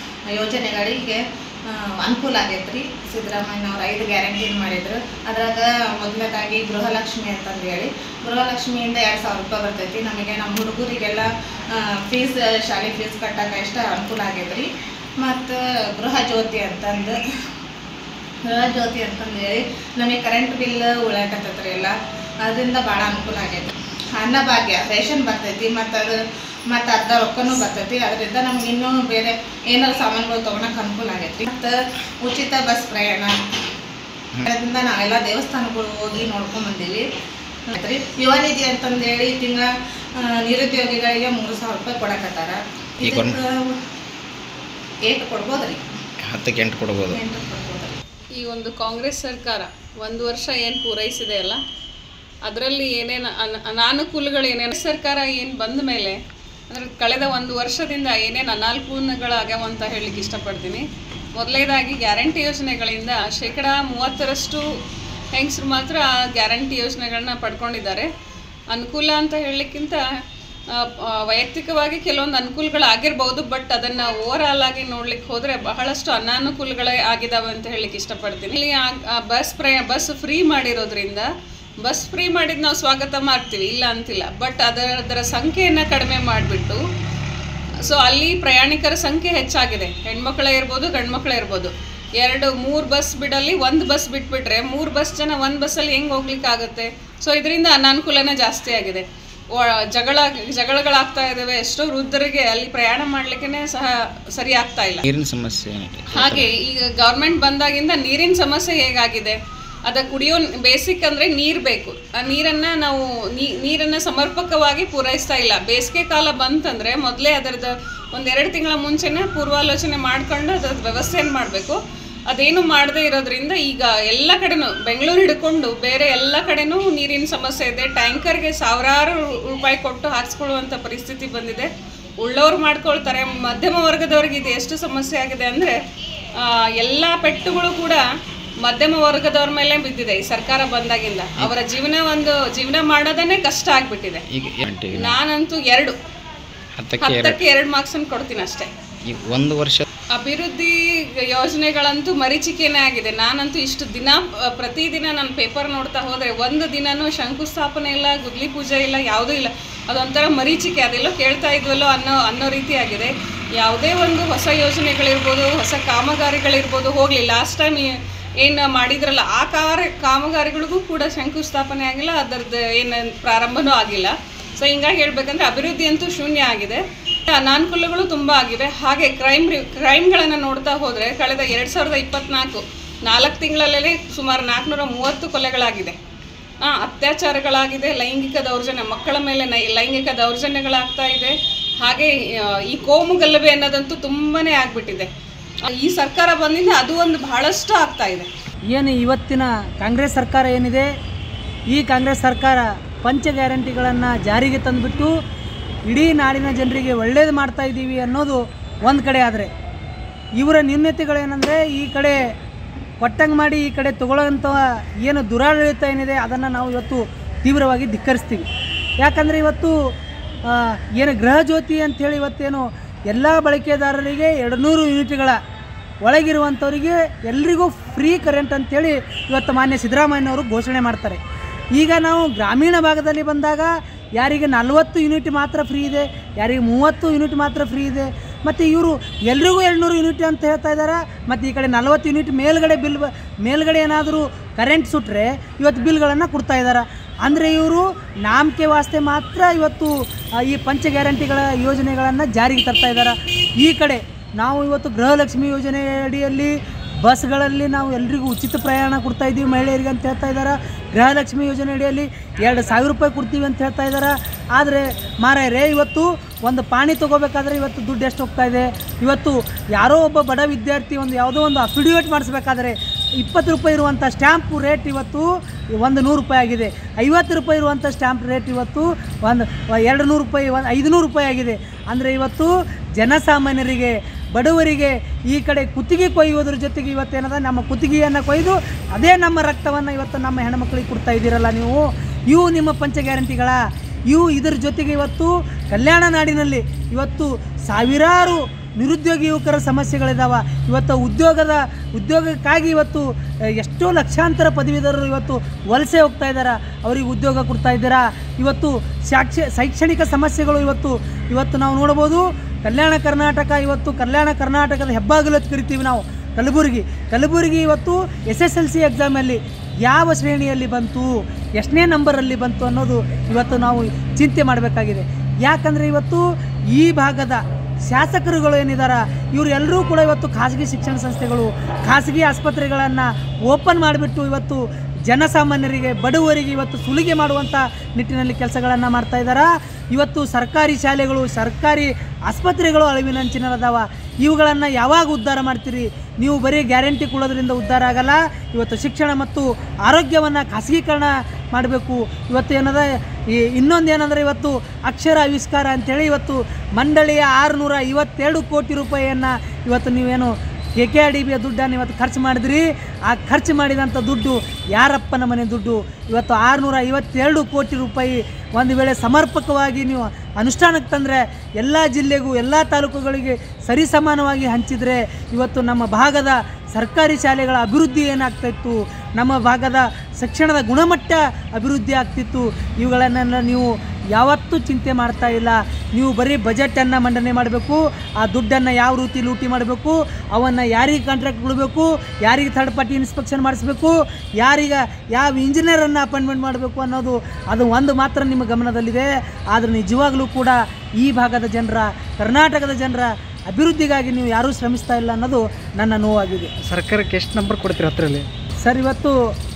F: ಯೋಜನೆಗಳಿಗೆ ಆ, ಅನುಕೂಲ ಆಗೈತೆ ರೀ ಸಿದ್ದರಾಮಯ್ಯನವ್ರು ಐದು ಗ್ಯಾರಂಟಿ ಮಾಡಿದ್ರು ಅದ್ರಾಗ ಮೊದಲನೇದಾಗಿ ಗೃಹಲಕ್ಷ್ಮಿ ಅಂತಂದು ಹೇಳಿ ಗೃಹಲಕ್ಷ್ಮಿಯಿಂದ ಎರಡು ಸಾವಿರ ರೂಪಾಯಿ ಬರ್ತೈತಿ ನಮಗೆ ನಮ್ಮ ಹುಡುಗರಿಗೆಲ್ಲ ಫೀಸ್ ಶಾಲೆ ಫೀಸ್ ಕಟ್ಟಕ್ಕೆ ಇಷ್ಟ ಅನುಕೂಲ ಆಗೈತೆ ರೀ ಮತ್ತು ಗೃಹ ಜ್ಯೋತಿ ಅಂತಂದು ಗೃಹ ಜ್ಯೋತಿ ಅಂತಂದು ಹೇಳಿ ನಮಗೆ ಕರೆಂಟ್ ಬಿಲ್ ಉಳಾಟತ್ತೈತೆ ರೀ ಎಲ್ಲ ಅದರಿಂದ ಭಾಳ ಅನುಕೂಲ ಆಗೈತೆ ಅನ್ನಭಾಗ್ಯ ರೇಷನ್ ಬರ್ತೈತಿ ಮತ್ತು ಅದು ಮತ್ತು ಅರ್ಧ ರೊಕ್ಕನೂ ಬರ್ತೈತಿ ಅದರಿಂದ ನಮ್ಗೆ ಇನ್ನೂ ಬೇರೆ ಏನಾರು ಸಾಮಾನುಗಳು ತೊಗೊಳಕ್ಕೆ ಅನುಕೂಲ ಆಗೈತಿ ಮತ್ತು ಉಚಿತ ಬಸ್ ಪ್ರಯಾಣ ಅದರಿಂದ ನಾವೆಲ್ಲ ದೇವಸ್ಥಾನಗಳು ಹೋಗಿ ನೋಡ್ಕೊಂಡ್ ಬಂದೀವಿ ಆಯ್ತ್ರಿ ಯುವ ನಿಧಿ ಅಂತಂದೇಳಿ ತಿಂಗಳ ನಿರುದ್ಯೋಗಿಗಳಿಗೆ ಮೂರು ಸಾವಿರ ರೂಪಾಯಿ ಕೊಡಕತ್ತಾರ
G: ಈಗ ಒಂದ್-
F: ಏಟ್ ಕೊಡ್ಬೋದ್ರಿ
G: ಹತ್ತಕ್ಕೆ ಎಂಟು ಕೊಡ್ಬೋದು
F: ಎಂಟು ಕೊಡ್ಬೋದ್ರಿ
H: ಈ ಒಂದು ಕಾಂಗ್ರೆಸ್ ಸರ್ಕಾರ ಒಂದು ವರ್ಷ ಏನು ಪೂರೈಸಿದೆ ಅಲ್ಲ ಅದರಲ್ಲಿ ಏನೇನು ಅನ ಅನಾನುಕೂಲಗಳು ಏನೇನು ಸರ್ಕಾರ ಏನು ಬಂದ ಮೇಲೆ ಅಂದರೆ ಕಳೆದ ಒಂದು ವರ್ಷದಿಂದ ಏನೇನು ಅನಾನುಕೂಲಗಳಾಗ್ಯಾವ ಅಂತ ಹೇಳಲಿಕ್ಕೆ ಇಷ್ಟಪಡ್ತೀನಿ ಮೊದಲನೇದಾಗಿ ಗ್ಯಾರಂಟಿ ಯೋಜನೆಗಳಿಂದ ಶೇಕಡ ಮೂವತ್ತರಷ್ಟು ಹೆಂಗಸರು ಮಾತ್ರ ಆ ಗ್ಯಾರಂಟಿ ಯೋಜನೆಗಳನ್ನ ಪಡ್ಕೊಂಡಿದ್ದಾರೆ ಅನುಕೂಲ ಅಂತ ಹೇಳಲಿಕ್ಕಿಂತ ಆ, ಆ, ವೈಯಕ್ತಿಕವಾಗಿ ಕೆಲವೊಂದು ಅನುಕೂಲಗಳಾಗಿರ್ಬೋದು ಬಟ್ ಅದನ್ನು ಓವರ್ ಆಲ್ ಆಗಿ ನೋಡ್ಲಿಕ್ಕೆ ಹೋದರೆ ಬಹಳಷ್ಟು ಅನಾನುಕೂಲಗಳೇ ಆಗಿದಾವೆ ಅಂತ ಹೇಳಲಿಕ್ಕೆ ಇಷ್ಟಪಡ್ತೀನಿ ಇಲ್ಲಿ ಆ- ಆ ಬಸ್ ಪ್ರಯ ಬಸ್ ಫ್ರೀ ಮಾಡಿರೋದ್ರಿಂದ ಬಸ್ ಫ್ರೀ ಮಾಡಿದ್ ನಾವು ಸ್ವಾಗತ ಮಾಡ್ತೀವಿ ಇಲ್ಲ ಅಂತಿಲ್ಲ ಬಟ್ ಅದರ ಅದರ ಸಂಖ್ಯೆಯನ್ನು ಕಡಿಮೆ ಮಾಡಿಬಿಟ್ಟು ಸೊ ಅಲ್ಲಿ ಪ್ರಯಾಣಿಕರ ಸಂಖ್ಯೆ ಹೆಚ್ಚಾಗಿದೆ ಹೆಣ್ಮಕ್ಳೇ ಇರ್ಬೋದು ಗಂಡ್ಮಕ್ಳೇ ಇರ್ಬೋದು ಎರಡು ಮೂರು ಬಸ್ ಬಿಡಲ್ಲಿ ಒಂದು ಬಸ್ ಬಿಟ್ಬಿಟ್ರೆ ಮೂರು ಬಸ್ ಜನ ಒಂದು ಬಸ್ಸಲ್ಲಿ ಹೆಂಗೆ ಹೋಗ್ಲಿಕ್ಕೆ ಆಗುತ್ತೆ ಸೊ ಇದರಿಂದ ಅನಾನುಕೂಲನೇ ಜಾಸ್ತಿ ಆಗಿದೆ ವ- ಜಗಳ ಜಗಳಗಳಾಗ್ತಾ ಇದ್ದಾವೆ ಎಷ್ಟೋ ವೃದ್ಧರಿಗೆ ಅಲ್ಲಿ ಪ್ರಯಾಣ ಮಾಡ್ಲಿಕ್ಕೆ ಸಹ ಸರಿ ಆಗ್ತಾ ಇಲ್ಲ
G: ನೀರಿನ ಸಮಸ್ಯೆ ಏನಿದೆ
H: ಹಾಗೆ ಈಗ ಗೌರ್ಮೆಂಟ್ ಬಂದಾಗಿಂದ ನೀರಿನ ಸಮಸ್ಯೆ ಹೇಗಾಗಿದೆ ಅದ ಕುಡಿಯೋ ಬೇಸಿಕ್ ಅಂದರೆ ನೀರು ಬೇಕು ಆ ನೀರನ್ನು ನಾವು ನೀ- ನೀರನ್ನು ಸಮರ್ಪಕವಾಗಿ ಪೂರೈಸ್ತಾ ಇಲ್ಲ ಬೇಸಿಗೆ ಕಾಲ ಬಂತಂದರೆ ಮೊದಲೇ ಅದರದ್ದು ಒಂದೆರಡು ತಿಂಗಳ ಮುಂಚೆನೇ ಪೂರ್ವಾಲೋಚನೆ ಮಾಡ್ಕೊಂಡು ಅದ್ರದ್ದು ವ್ಯವಸ್ಥೆಯನ್ನು ಮಾಡಬೇಕು ಅದೇನು ಮಾಡದೇ ಇರೋದ್ರಿಂದ ಈಗ ಎಲ್ಲ ಕಡೆನೂ ಬೆಂಗಳೂರು ಹಿಡ್ಕೊಂಡು ಬೇರೆ ಎಲ್ಲ ಕಡೆನೂ ನೀರಿನ ಸಮಸ್ಯೆ ಇದೆ ಟ್ಯಾಂಕರ್ಗೆ ಸಾವಿರಾರು ರೂಪಾಯಿ ಕೊಟ್ಟು ಹಾಕ್ಸ್ಕೊಳ್ಳುವಂಥ ಪರಿಸ್ಥಿತಿ ಬಂದಿದೆ ಉಳ್ಳೋರು ಮಾಡ್ಕೊಳ್ತಾರೆ ಮಧ್ಯಮ ವರ್ಗದವ್ರಿಗೆ ಇದು ಎಷ್ಟು ಸಮಸ್ಯೆ ಆಗಿದೆ ಅಂದರೆ ಎಲ್ಲ ಪೆಟ್ಟುಗಳು ಕೂಡ ಮಧ್ಯಮ ವರ್ಗದವ್ರ ಮೇಲೆ ಬಿದ್ದಿದೆ ಈ ಸರ್ಕಾರ ಬಂದಾಗಿಂದ ಅವರ ಜೀವನ ಒಂದು ಜೀವನ ಮಾಡೋದನ್ನೇ ಕಷ್ಟ ಆಗ್ಬಿಟ್ಟಿದೆ
G: ಈಗ ಎಂಟಿಗೆ
H: ನಾನಂತೂ ಎರಡು
G: ಹತ್ತಕ್ಕೆ ಎರಡು
H: ಹತ್ತಕ್ಕೆ ಎರಡು ಮಾರ್ಕ್ಸನ್ನು ಕೊಡ್ತೀನಿ ಅಷ್ಟೇ
G: ಈಗ ಒಂದು ವರ್ಷ
H: ಅಭಿವೃದ್ಧಿ ಯೋಜನೆಗಳಂತೂ ಮರೀಚಿಕೆನೇ ಆಗಿದೆ ನಾನಂತೂ ಇಷ್ಟು ದಿನ ಆ, ಪ್ರತಿದಿನ ನಾನು ಪೇಪರ್ ನೋಡ್ತಾ ಹೋದರೆ ಒಂದು ದಿನನೂ ಶಂಕುಸ್ಥಾಪನೆ ಇಲ್ಲ ಗುದ್ಲಿ ಪೂಜೆ ಇಲ್ಲ ಯಾವುದೂ ಇಲ್ಲ ಅದೊಂಥರ ಮರೀಚಿಕೆ ಅದೆಲ್ಲೋ ಕೇಳ್ತಾ ಇದ್ವಲ್ಲೋ ಅನ್ನೋ ಅನ್ನೋ ರೀತಿ ಆಗಿದೆ ಯಾವುದೇ ಒಂದು ಹೊಸ ಯೋಜನೆಗಳಿರ್ಬೋದು ಹೊಸ ಕಾಮಗಾರಿಗಳಿರ್ಬೋದು ಹೋಗಲಿ ಲಾಸ್ಟ್ ಟೈಮ್ ಏನು ಮಾಡಿದ್ರಲ್ಲ ಆ ಕಾರ್ಯ ಕಾಮಗಾರಿಗಳಿಗೂ ಕೂಡ ಶಂಕುಸ್ಥಾಪನೆ ಆಗಿಲ್ಲ ಅದರದ್ದು ಏನು ಪ್ರಾರಂಭನೂ ಆಗಿಲ್ಲ ಸೊ ಹಿಂಗಾಗಿ ಹೇಳ್ಬೇಕಂದ್ರೆ ಅಭಿವೃದ್ಧಿ ಅಂತೂ ಶೂನ್ಯ ಆಗಿದೆ ಅನಾನುಕೂಲಗಳು ತುಂಬ ಆಗಿವೆ ಹಾಗೆ ಕ್ರೈಮ್ ಕ್ರೈಮ್ಗಳನ್ನು ನೋಡ್ತಾ ಹೋದರೆ ಕಳೆದ ಎರಡು ಸಾವಿರದ ಇಪ್ಪತ್ನಾಲ್ಕು ನಾಲ್ಕು ತಿಂಗಳಲ್ಲೇ ಸುಮಾರು ನಾಲ್ಕುನೂರ ಮೂವತ್ತು ಕೊಲೆಗಳಾಗಿದೆ ಆ, ಅತ್ಯಾಚಾರಗಳಾಗಿದೆ ಲೈಂಗಿಕ ದೌರ್ಜನ್ಯ ಮಕ್ಕಳ ಮೇಲೆ ನೈ ಲೈಂಗಿಕ ದೌರ್ಜನ್ಯಗಳಾಗ್ತಾ ಇದೆ ಹಾಗೆ ಆ, ಈ ಕೋಮು ಗಲಭೆ ಅನ್ನೋದಂತೂ ತುಂಬಾ ಆಗ್ಬಿಟ್ಟಿದೆ ಆ, ಈ ಸರ್ಕಾರ ಬಂದಿಂದ ಅದು ಒಂದು ಬಹಳಷ್ಟು ಆಗ್ತಾ ಇದೆ
I: ಏನು ಇವತ್ತಿನ ಕಾಂಗ್ರೆಸ್ ಸರ್ಕಾರ ಏನಿದೆ ಈ ಕಾಂಗ್ರೆಸ್ ಸರ್ಕಾರ ಪಂಚ ಗ್ಯಾರಂಟಿಗಳನ್ನು ಜಾರಿಗೆ ತಂದುಬಿಟ್ಟು ಇಡೀ ನಾಡಿನ ಜನರಿಗೆ ಒಳ್ಳೇದು ಮಾಡ್ತಾ ಇದ್ದೀವಿ ಅನ್ನೋದು ಒಂದು ಕಡೆ ಆದರೆ ಇವರ ನ್ಯೂನ್ಯತೆಗಳೇನೆಂದರೆ ಈ ಕಡೆ ಕೊಟ್ಟಂಗೆ ಮಾಡಿ ಈ ಕಡೆ ತಗೊಳ್ಳೋಂಥ ಏನು ದುರಾಡಳಿತ ಏನಿದೆ ಅದನ್ನು ನಾವು ಇವತ್ತು ತೀವ್ರವಾಗಿ ಧಿಕ್ಕರಿಸ್ತೀವಿ ಯಾಕಂದರೆ ಇವತ್ತು ಆ, ಏನು ಗೃಹ ಜ್ಯೋತಿ ಅಂಥೇಳಿ ಇವತ್ತೇನು ಎಲ್ಲ ಬಳಕೆದಾರರಿಗೆ ಎರಡು ನೂರು ಯೂನಿಟ್ಗಳ ಒಳಗಿರುವಂಥವರಿಗೆ ಎಲ್ರಿಗೂ ಫ್ರೀ ಕರೆಂಟ್ ಅಂತೇಳಿ ಇವತ್ತು ಮಾನ್ಯ ಸಿದ್ದರಾಮಯ್ಯನವರು ಘೋಷಣೆ ಮಾಡ್ತಾರೆ ಈಗ ನಾವು ಗ್ರಾಮೀಣ ಭಾಗದಲ್ಲಿ ಬಂದಾಗ ಯಾರಿಗೆ ನಲವತ್ತು ಯೂನಿಟ್ ಮಾತ್ರ ಫ್ರೀ ಇದೆ ಯಾರಿಗೆ ಮೂವತ್ತು ಯೂನಿಟ್ ಮಾತ್ರ ಫ್ರೀ ಇದೆ ಮತ್ತು ಇವರು ಎಲ್ರಿಗೂ ಎರಡುನೂರು ಯೂನಿಟ್ ಅಂತ ಹೇಳ್ತಾ ಇದ್ದಾರೆ ಮತ್ತು ಈ ಕಡೆ ನಲವತ್ತು ಯೂನಿಟ್ ಮೇಲ್ಗಡೆ ಬಿಲ್ ಬ- ಮೇಲ್ಗಡೆ ಏನಾದರೂ ಕರೆಂಟ್ ಸುಟ್ಟರೆ ಇವತ್ತು ಬಿಲ್ಗಳನ್ನು ಕೊಡ್ತಾ ಇದ್ದಾರೆ ಅಂದರೆ ಇವರು ನಾಮಕೆ ವಾಸ್ತೆ ಮಾತ್ರ ಇವತ್ತು ಆ, ಈ ಪಂಚ ಗ್ಯಾರಂಟಿಗಳ ಯೋಜನೆಗಳನ್ನು ಜಾರಿಗೆ ತರ್ತಾ ಇದ್ದಾರೆ ಈ ಕಡೆ ನಾವು ಇವತ್ತು ಗೃಹಲಕ್ಷ್ಮಿ ಯೋಜನೆ ಅಡಿಯಲ್ಲಿ ಬಸ್ಗಳಲ್ಲಿ ನಾವು ಎಲ್ರಿಗೂ ಉಚಿತ ಪ್ರಯಾಣ ಕೊಡ್ತಾ ಇದ್ದೀವಿ ಮಹಿಳೆಯರಿಗೆ ಅಂತ ಹೇಳ್ತಾ ಇದ್ದಾರೆ ಗೃಹಲಕ್ಷ್ಮಿ ಯೋಜನೆ ಅಡಿಯಲ್ಲಿ ಎರಡು ಸಾವಿರ ರೂಪಾಯಿ ಕೊಡ್ತೀವಿ ಅಂತ ಹೇಳ್ತಾ ಇದ್ದಾರೆ ಆದರೆ ಮಾರಾಯರೇ ಇವತ್ತು ಒಂದು ಪಾಣಿ ತೊಗೋಬೇಕಾದ್ರೆ ಇವತ್ತು ದುಡ್ಡು ಎಷ್ಟು ಹೋಗ್ತಾ ಇದೆ ಇವತ್ತು ಯಾರೋ ಒಬ್ಬ ಬಡ ವಿದ್ಯಾರ್ಥಿ ಒಂದು ಯಾವುದೋ ಒಂದು ಅಫಿಡಿವೇಟ್ ಮಾಡಿಸ್ಬೇಕಾದ್ರೆ ಇಪ್ಪತ್ತು ರೂಪಾಯಿ ಇರುವಂಥ ಸ್ಟ್ಯಾಂಪ್ ರೇಟ್ ಇವತ್ತು ಒಂದು ನೂರು ರೂಪಾಯಿ ಆಗಿದೆ ಐವತ್ತು ರೂಪಾಯಿ ಇರುವಂಥ ಸ್ಟ್ಯಾಂಪ್ ರೇಟ್ ಇವತ್ತು ಒಂದು ಎರಡು ನೂರು ರೂಪಾಯಿ ಒಂದು ಐದುನೂರು ರೂಪಾಯಿ ಆಗಿದೆ ಅಂದರೆ ಇವತ್ತು ಜನಸಾಮಾನ್ಯರಿಗೆ ಬಡವರಿಗೆ ಈ ಕಡೆ ಕುತ್ತಿಗೆ ಕೊಯ್ಯೋದ್ರ ಜೊತೆಗೆ ಇವತ್ತೇನದ ನಮ್ಮ ಕುತ್ತಿಗೆಯನ್ನು ಕೊಯ್ದು ಅದೇ ನಮ್ಮ ರಕ್ತವನ್ನು ಇವತ್ತು ನಮ್ಮ ಹೆಣ್ಮಕ್ಳಿಗೆ ಕೊಡ್ತಾ ಇದ್ದೀರಲ್ಲ ನೀವು ಇವು ನಿಮ್ಮ ಪಂಚ ಗ್ಯಾರಂಟಿಗಳ ಇವು ಇದರ ಜೊತೆಗೆ ಇವತ್ತು ಕಲ್ಯಾಣ ನಾಡಿನಲ್ಲಿ ಇವತ್ತು ಸಾವಿರಾರು ನಿರುದ್ಯೋಗಿ ಯುವಕರ ಸಮಸ್ಯೆಗಳಿದ್ದಾವೆ ಇವತ್ತು ಉದ್ಯೋಗದ ಉದ್ಯೋಗಕ್ಕಾಗಿ ಇವತ್ತು ಅ, ಎಷ್ಟೋ ಲಕ್ಷಾಂತರ ಪದವೀಧರರು ಇವತ್ತು ವಲಸೆ ಹೋಗ್ತಾ ಇದ್ದಾರೆ ಅವರಿಗೆ ಉದ್ಯೋಗ ಕೊಡ್ತಾ ಇದ್ದೀರಾ ಇವತ್ತು ಶಾಕ್ಷ ಶೈಕ್ಷಣಿಕ ಸಮಸ್ಯೆಗಳು ಇವತ್ತು ಇವತ್ತು ನಾವು ನೋಡ್ಬೋದು ಕಲ್ಯಾಣ ಕರ್ನಾಟಕ ಇವತ್ತು ಕಲ್ಯಾಣ ಕರ್ನಾಟಕದ ಹೆಬ್ಬಾಗಿಲು ಅಂತ ಕರಿತೀವಿ ನಾವು ಕಲಬುರಗಿ ಕಲಬುರಗಿ ಇವತ್ತು ಎಸ್ ಎಸ್ ಎಲ್ ಸಿ ಎಕ್ಸಾಮಲ್ಲಿ ಯಾವ ಶ್ರೇಣಿಯಲ್ಲಿ ಬಂತು ಎಷ್ಟನೇ ನಂಬರಲ್ಲಿ ಬಂತು ಅನ್ನೋದು ಇವತ್ತು ನಾವು ಚಿಂತೆ ಮಾಡಬೇಕಾಗಿದೆ ಯಾಕಂದರೆ ಇವತ್ತು ಈ ಭಾಗದ ಶಾಸಕರುಗಳು ಏನಿದಾರ ಇವರು ಎಲ್ಲರೂ ಕೂಡ ಇವತ್ತು ಖಾಸಗಿ ಶಿಕ್ಷಣ ಸಂಸ್ಥೆಗಳು ಖಾಸಗಿ ಆಸ್ಪತ್ರೆಗಳನ್ನು ಓಪನ್ ಮಾಡಿಬಿಟ್ಟು ಇವತ್ತು ಜನಸಾಮಾನ್ಯರಿಗೆ ಬಡವರಿಗೆ ಇವತ್ತು ಸುಲಿಗೆ ಮಾಡುವಂಥ ನಿಟ್ಟಿನಲ್ಲಿ ಕೆಲಸಗಳನ್ನು ಮಾಡ್ತಾ ಇದ್ದಾರೆ ಇವತ್ತು ಸರ್ಕಾರಿ ಶಾಲೆಗಳು ಸರ್ಕಾರಿ ಆಸ್ಪತ್ರೆಗಳು ಅಳಿವಿನಂಚಿನದಾವ ಇವುಗಳನ್ನು ಯಾವಾಗ ಉದ್ಧಾರ ಮಾಡ್ತೀರಿ ನೀವು ಬರೀ ಗ್ಯಾರಂಟಿ ಕೊಡೋದ್ರಿಂದ ಉದ್ಧಾರ ಆಗಲ್ಲ ಇವತ್ತು ಶಿಕ್ಷಣ ಮತ್ತು ಆರೋಗ್ಯವನ್ನು ಖಾಸಗೀಕರಣ ಮಾಡಬೇಕು ಇವತ್ತು ಏನದ ಈ ಇನ್ನೊಂದು ಏನಂದರೆ ಇವತ್ತು ಅಕ್ಷರ ಆವಿಷ್ಕಾರ ಅಂಥೇಳಿ ಇವತ್ತು ಮಂಡಳಿಯ ಆರುನೂರ ಐವತ್ತೆರಡು ಕೋಟಿ ರೂಪಾಯಿಯನ್ನು ಇವತ್ತು ನೀವೇನು ಕೆ ಕೆ ಆರ್ ಡಿ ಬಿಯ ದುಡ್ಡನ್ನು ಇವತ್ತು ಖರ್ಚು ಮಾಡಿದ್ರಿ ಆ ಖರ್ಚು ಮಾಡಿದಂಥ ದುಡ್ಡು ಯಾರಪ್ಪನ ಮನೆ ದುಡ್ಡು ಇವತ್ತು ಆರುನೂರ ಐವತ್ತೆರಡು ಕೋಟಿ ರೂಪಾಯಿ ಒಂದು ವೇಳೆ ಸಮರ್ಪಕವಾಗಿ ನೀವು ಅನುಷ್ಠಾನಕ್ಕೆ ತಂದರೆ ಎಲ್ಲ ಜಿಲ್ಲೆಗೂ ಎಲ್ಲ ತಾಲೂಕುಗಳಿಗೆ ಸರಿಸಮಾನವಾಗಿ ಹಂಚಿದರೆ ಇವತ್ತು ನಮ್ಮ ಭಾಗದ ಸರ್ಕಾರಿ ಶಾಲೆಗಳ ಅಭಿವೃದ್ಧಿ ಏನಾಗ್ತಾಯಿತ್ತು ನಮ್ಮ ಭಾಗದ ಶಿಕ್ಷಣದ ಗುಣಮಟ್ಟ ಅಭಿವೃದ್ಧಿ ಆಗ್ತಿತ್ತು ಇವುಗಳನ್ನೆಲ್ಲ ನೀವು ಯಾವತ್ತೂ ಚಿಂತೆ ಮಾಡ್ತಾ ಇಲ್ಲ ನೀವು ಬರೀ ಬಜೆಟನ್ನು ಮಂಡನೆ ಮಾಡಬೇಕು ಆ ದುಡ್ಡನ್ನು ಯಾವ ರೀತಿ ಲೂಟಿ ಮಾಡಬೇಕು ಅವನ್ನು ಯಾರಿಗೆ ಕಾಂಟ್ರಾಕ್ಟ್ ಕೊಡಬೇಕು ಯಾರಿಗೆ ಥರ್ಡ್ ಪಾರ್ಟಿ ಇನ್ಸ್ಪೆಕ್ಷನ್ ಮಾಡಿಸ್ಬೇಕು ಯಾರಿಗೆ ಯಾವ ಇಂಜಿನಿಯರನ್ನು ಅಪಾಯಿಂಟ್ಮೆಂಟ್ ಮಾಡಬೇಕು ಅನ್ನೋದು ಅದು ಒಂದು ಮಾತ್ರ ನಿಮ್ಮ ಗಮನದಲ್ಲಿದೆ ಆದರೆ ನಿಜವಾಗ್ಲೂ ಕೂಡ ಈ ಭಾಗದ ಜನರ ಕರ್ನಾಟಕದ ಜನರ ಅಭಿವೃದ್ಧಿಗಾಗಿ ನೀವು ಯಾರೂ ಶ್ರಮಿಸ್ತಾ ಇಲ್ಲ ಅನ್ನೋದು ನನ್ನ ನೋವಾಗಿದೆ
J: ಸರ್ಕಾರಕ್ಕೆ ಎಷ್ಟು ನಂಬರ್ ಕೊಡ್ತೀರಿ ಹತ್ತರಲ್ಲಿ
I: ಸರ್ ಇವತ್ತು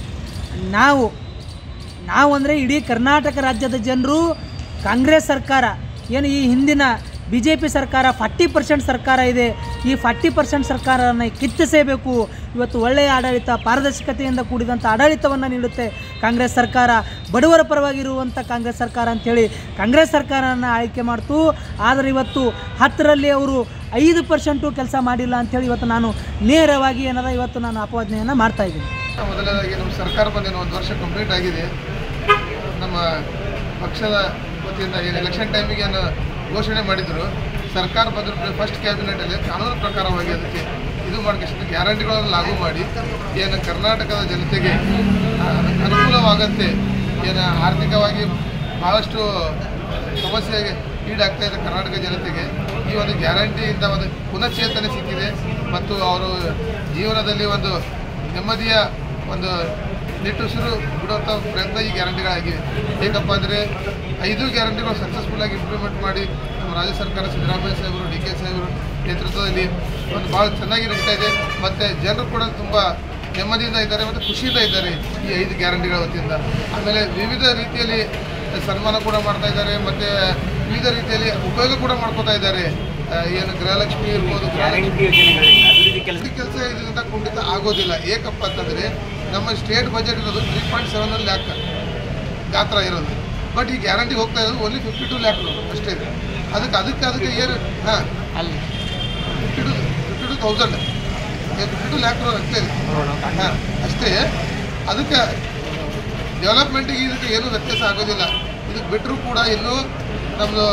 I: ನಾವು ನಾವು ಅಂದರೆ ಇಡೀ ಕರ್ನಾಟಕ ರಾಜ್ಯದ ಜನರು ಕಾಂಗ್ರೆಸ್ ಸರ್ಕಾರ ಏನು ಈ ಹಿಂದಿನ ಬಿ ಜೆ ಪಿ ಸರ್ಕಾರ ಫಾರ್ಟಿ ಪರ್ಸೆಂಟ್ ಸರ್ಕಾರ ಇದೆ ಈ ಫಾರ್ಟಿ ಪರ್ಸೆಂಟ್ ಸರ್ಕಾರವನ್ನು ಕಿತ್ತಿಸೇಬೇಕು ಇವತ್ತು ಒಳ್ಳೆಯ ಆಡಳಿತ ಪಾರದರ್ಶಕತೆಯಿಂದ ಕೂಡಿದಂಥ ಆಡಳಿತವನ್ನು ನೀಡುತ್ತೆ ಕಾಂಗ್ರೆಸ್ ಸರ್ಕಾರ ಬಡವರ ಪರವಾಗಿರುವಂಥ ಕಾಂಗ್ರೆಸ್ ಸರ್ಕಾರ ಅಂಥೇಳಿ ಕಾಂಗ್ರೆಸ್ ಸರ್ಕಾರನ ಆಯ್ಕೆ ಮಾಡ್ತು ಆದರೆ ಇವತ್ತು ಹತ್ತರಲ್ಲಿ ಅವರು ಐದು ಪರ್ಸೆಂಟು ಕೆಲಸ ಮಾಡಿಲ್ಲ ಅಂಥೇಳಿ ಇವತ್ತು ನಾನು ನೇರವಾಗಿ ಏನದ ಇವತ್ತು ನಾನು ಅಪವಾದನೆಯನ್ನು ಮಾಡ್ತಾ ಇದ್ದೀನಿ
K: ಮೊದಲನೇದಾಗಿ ನಮ್ಮ ಸರ್ಕಾರ ಬಂದೇನು ಒಂದು ವರ್ಷ ಕಂಪ್ಲೀಟ್ ಆಗಿದೆ ನಮ್ಮ ಪಕ್ಷದ ವತಿಯಿಂದ ಏನು ಎಲೆಕ್ಷನ್ ಟೈಮಿಗೆ ಏನು ಘೋಷಣೆ ಮಾಡಿದ್ರು ಸರ್ಕಾರ ಬಂದ ಫಸ್ಟ್ ಕ್ಯಾಬಿನೆಟಲ್ಲಿ ಕಾನೂನು ಪ್ರಕಾರವಾಗಿ ಅದಕ್ಕೆ ಇದು ಮಾಡ್ಕೊಂಡು ಗ್ಯಾರಂಟಿಗಳನ್ನು ಲಾಗು ಮಾಡಿ ಏನು ಕರ್ನಾಟಕದ ಜನತೆಗೆ ಆ, ಅನುಕೂಲವಾಗಂತೆ ಏನು ಆರ್ಥಿಕವಾಗಿ ಭಾಳಷ್ಟು ಸಮಸ್ಯೆಗೆ ಈಡಾಗ್ತಾ ಇದೆ ಕರ್ನಾಟಕ ಜನತೆಗೆ ಈ ಒಂದು ಗ್ಯಾರಂಟಿಯಿಂದ ಒಂದು ಪುನಶ್ಚೇತನೆ ಸಿಕ್ಕಿದೆ ಮತ್ತು ಅವರು ಜೀವನದಲ್ಲಿ ಒಂದು ನೆಮ್ಮದಿಯ ಒಂದು ನಿಟ್ಟುಸಿರು ಬಿಡುವಂಥ ಪ್ರಯತ್ನ ಈ ಗ್ಯಾರಂಟಿಗಳಾಗಿವೆ ಹೇಗಪ್ಪ ಅಂದರೆ ಐದು ಗ್ಯಾರಂಟಿಗಳು ಸಕ್ಸಸ್ಫುಲ್ಲಾಗಿ ಇಂಪ್ಲಿಮೆಂಟ್ ಮಾಡಿ ನಮ್ಮ ರಾಜ್ಯ ಸರ್ಕಾರ ಸಿದ್ದರಾಮಯ್ಯ ಸಾಹೇಬರು ಡಿ ಕೆ ಸಾಹೇಬರು ನೇತೃತ್ವದಲ್ಲಿ ಒಂದು ಭಾಳ ಚೆನ್ನಾಗಿ ನಡೀತಾ ಇದೆ ಮತ್ತು ಜನರು ಕೂಡ ತುಂಬ ನೆಮ್ಮದಿಯಿಂದ ಇದ್ದಾರೆ ಮತ್ತು ಖುಷಿಯಿಂದ ಇದ್ದಾರೆ ಈ ಐದು ಗ್ಯಾರಂಟಿಗಳ ವತಿಯಿಂದ ಆಮೇಲೆ ವಿವಿಧ ರೀತಿಯಲ್ಲಿ ಸನ್ಮಾನ ಕೂಡ ಮಾಡ್ತಾ ಇದ್ದಾರೆ ಮತ್ತು ವಿವಿಧ ರೀತಿಯಲ್ಲಿ ಉಪಯೋಗ ಕೂಡ ಮಾಡ್ಕೋತಾ ಇದ್ದಾರೆ ಆ, ಏನು ಗೃಹಲಕ್ಷ್ಮಿ ಇರ್ಬೋದು ಅಭಿವೃದ್ಧಿ ಕೆಲಸ ಇದರಿಂದ ಖಂಡಿತ ಆಗೋದಿಲ್ಲ ಏಕಪ್ಪ ಅಂತಂದರೆ ನಮ್ಮ ಸ್ಟೇಟ್ ಬಜೆಟ್ ಇರೋದು ತ್ರೀ ಪಾಯಿಂಟ್ ಸೆವೆನ್ ಲ್ಯಾಕ್ ಗಾತ್ರ ಇರೋದು ಬಟ್ ಈ ಗ್ಯಾರಂಟಿ ಹೋಗ್ತಾ ಇರೋದು ಓನ್ಲಿ ಫಿಫ್ಟಿ ಟು ಲ್ಯಾಕ್ ಅಷ್ಟೇ ಇದೆ ಅದಕ್ಕೆ ಅದಕ್ಕೆ ಅದಕ್ಕೆ ಏನು ಹಾಂ ಅಲ್ಲಿ fifty two fifty two thousand fifty two lakh ಅಷ್ಟೇ ಇದೆ ಹಾಂ ಅಷ್ಟೇ ಅದಕ್ಕೆ ಡೆವಲಪ್ಮೆಂಟಿಗೆ ಇದಕ್ಕೆ ಏನೂ ವ್ಯತ್ಯಾಸ ಆಗೋದಿಲ್ಲ ಇದಕ್ಕೆ ಬಿಟ್ಟರೂ ಕೂಡ ಇನ್ನೂ ನಮ್ಮದು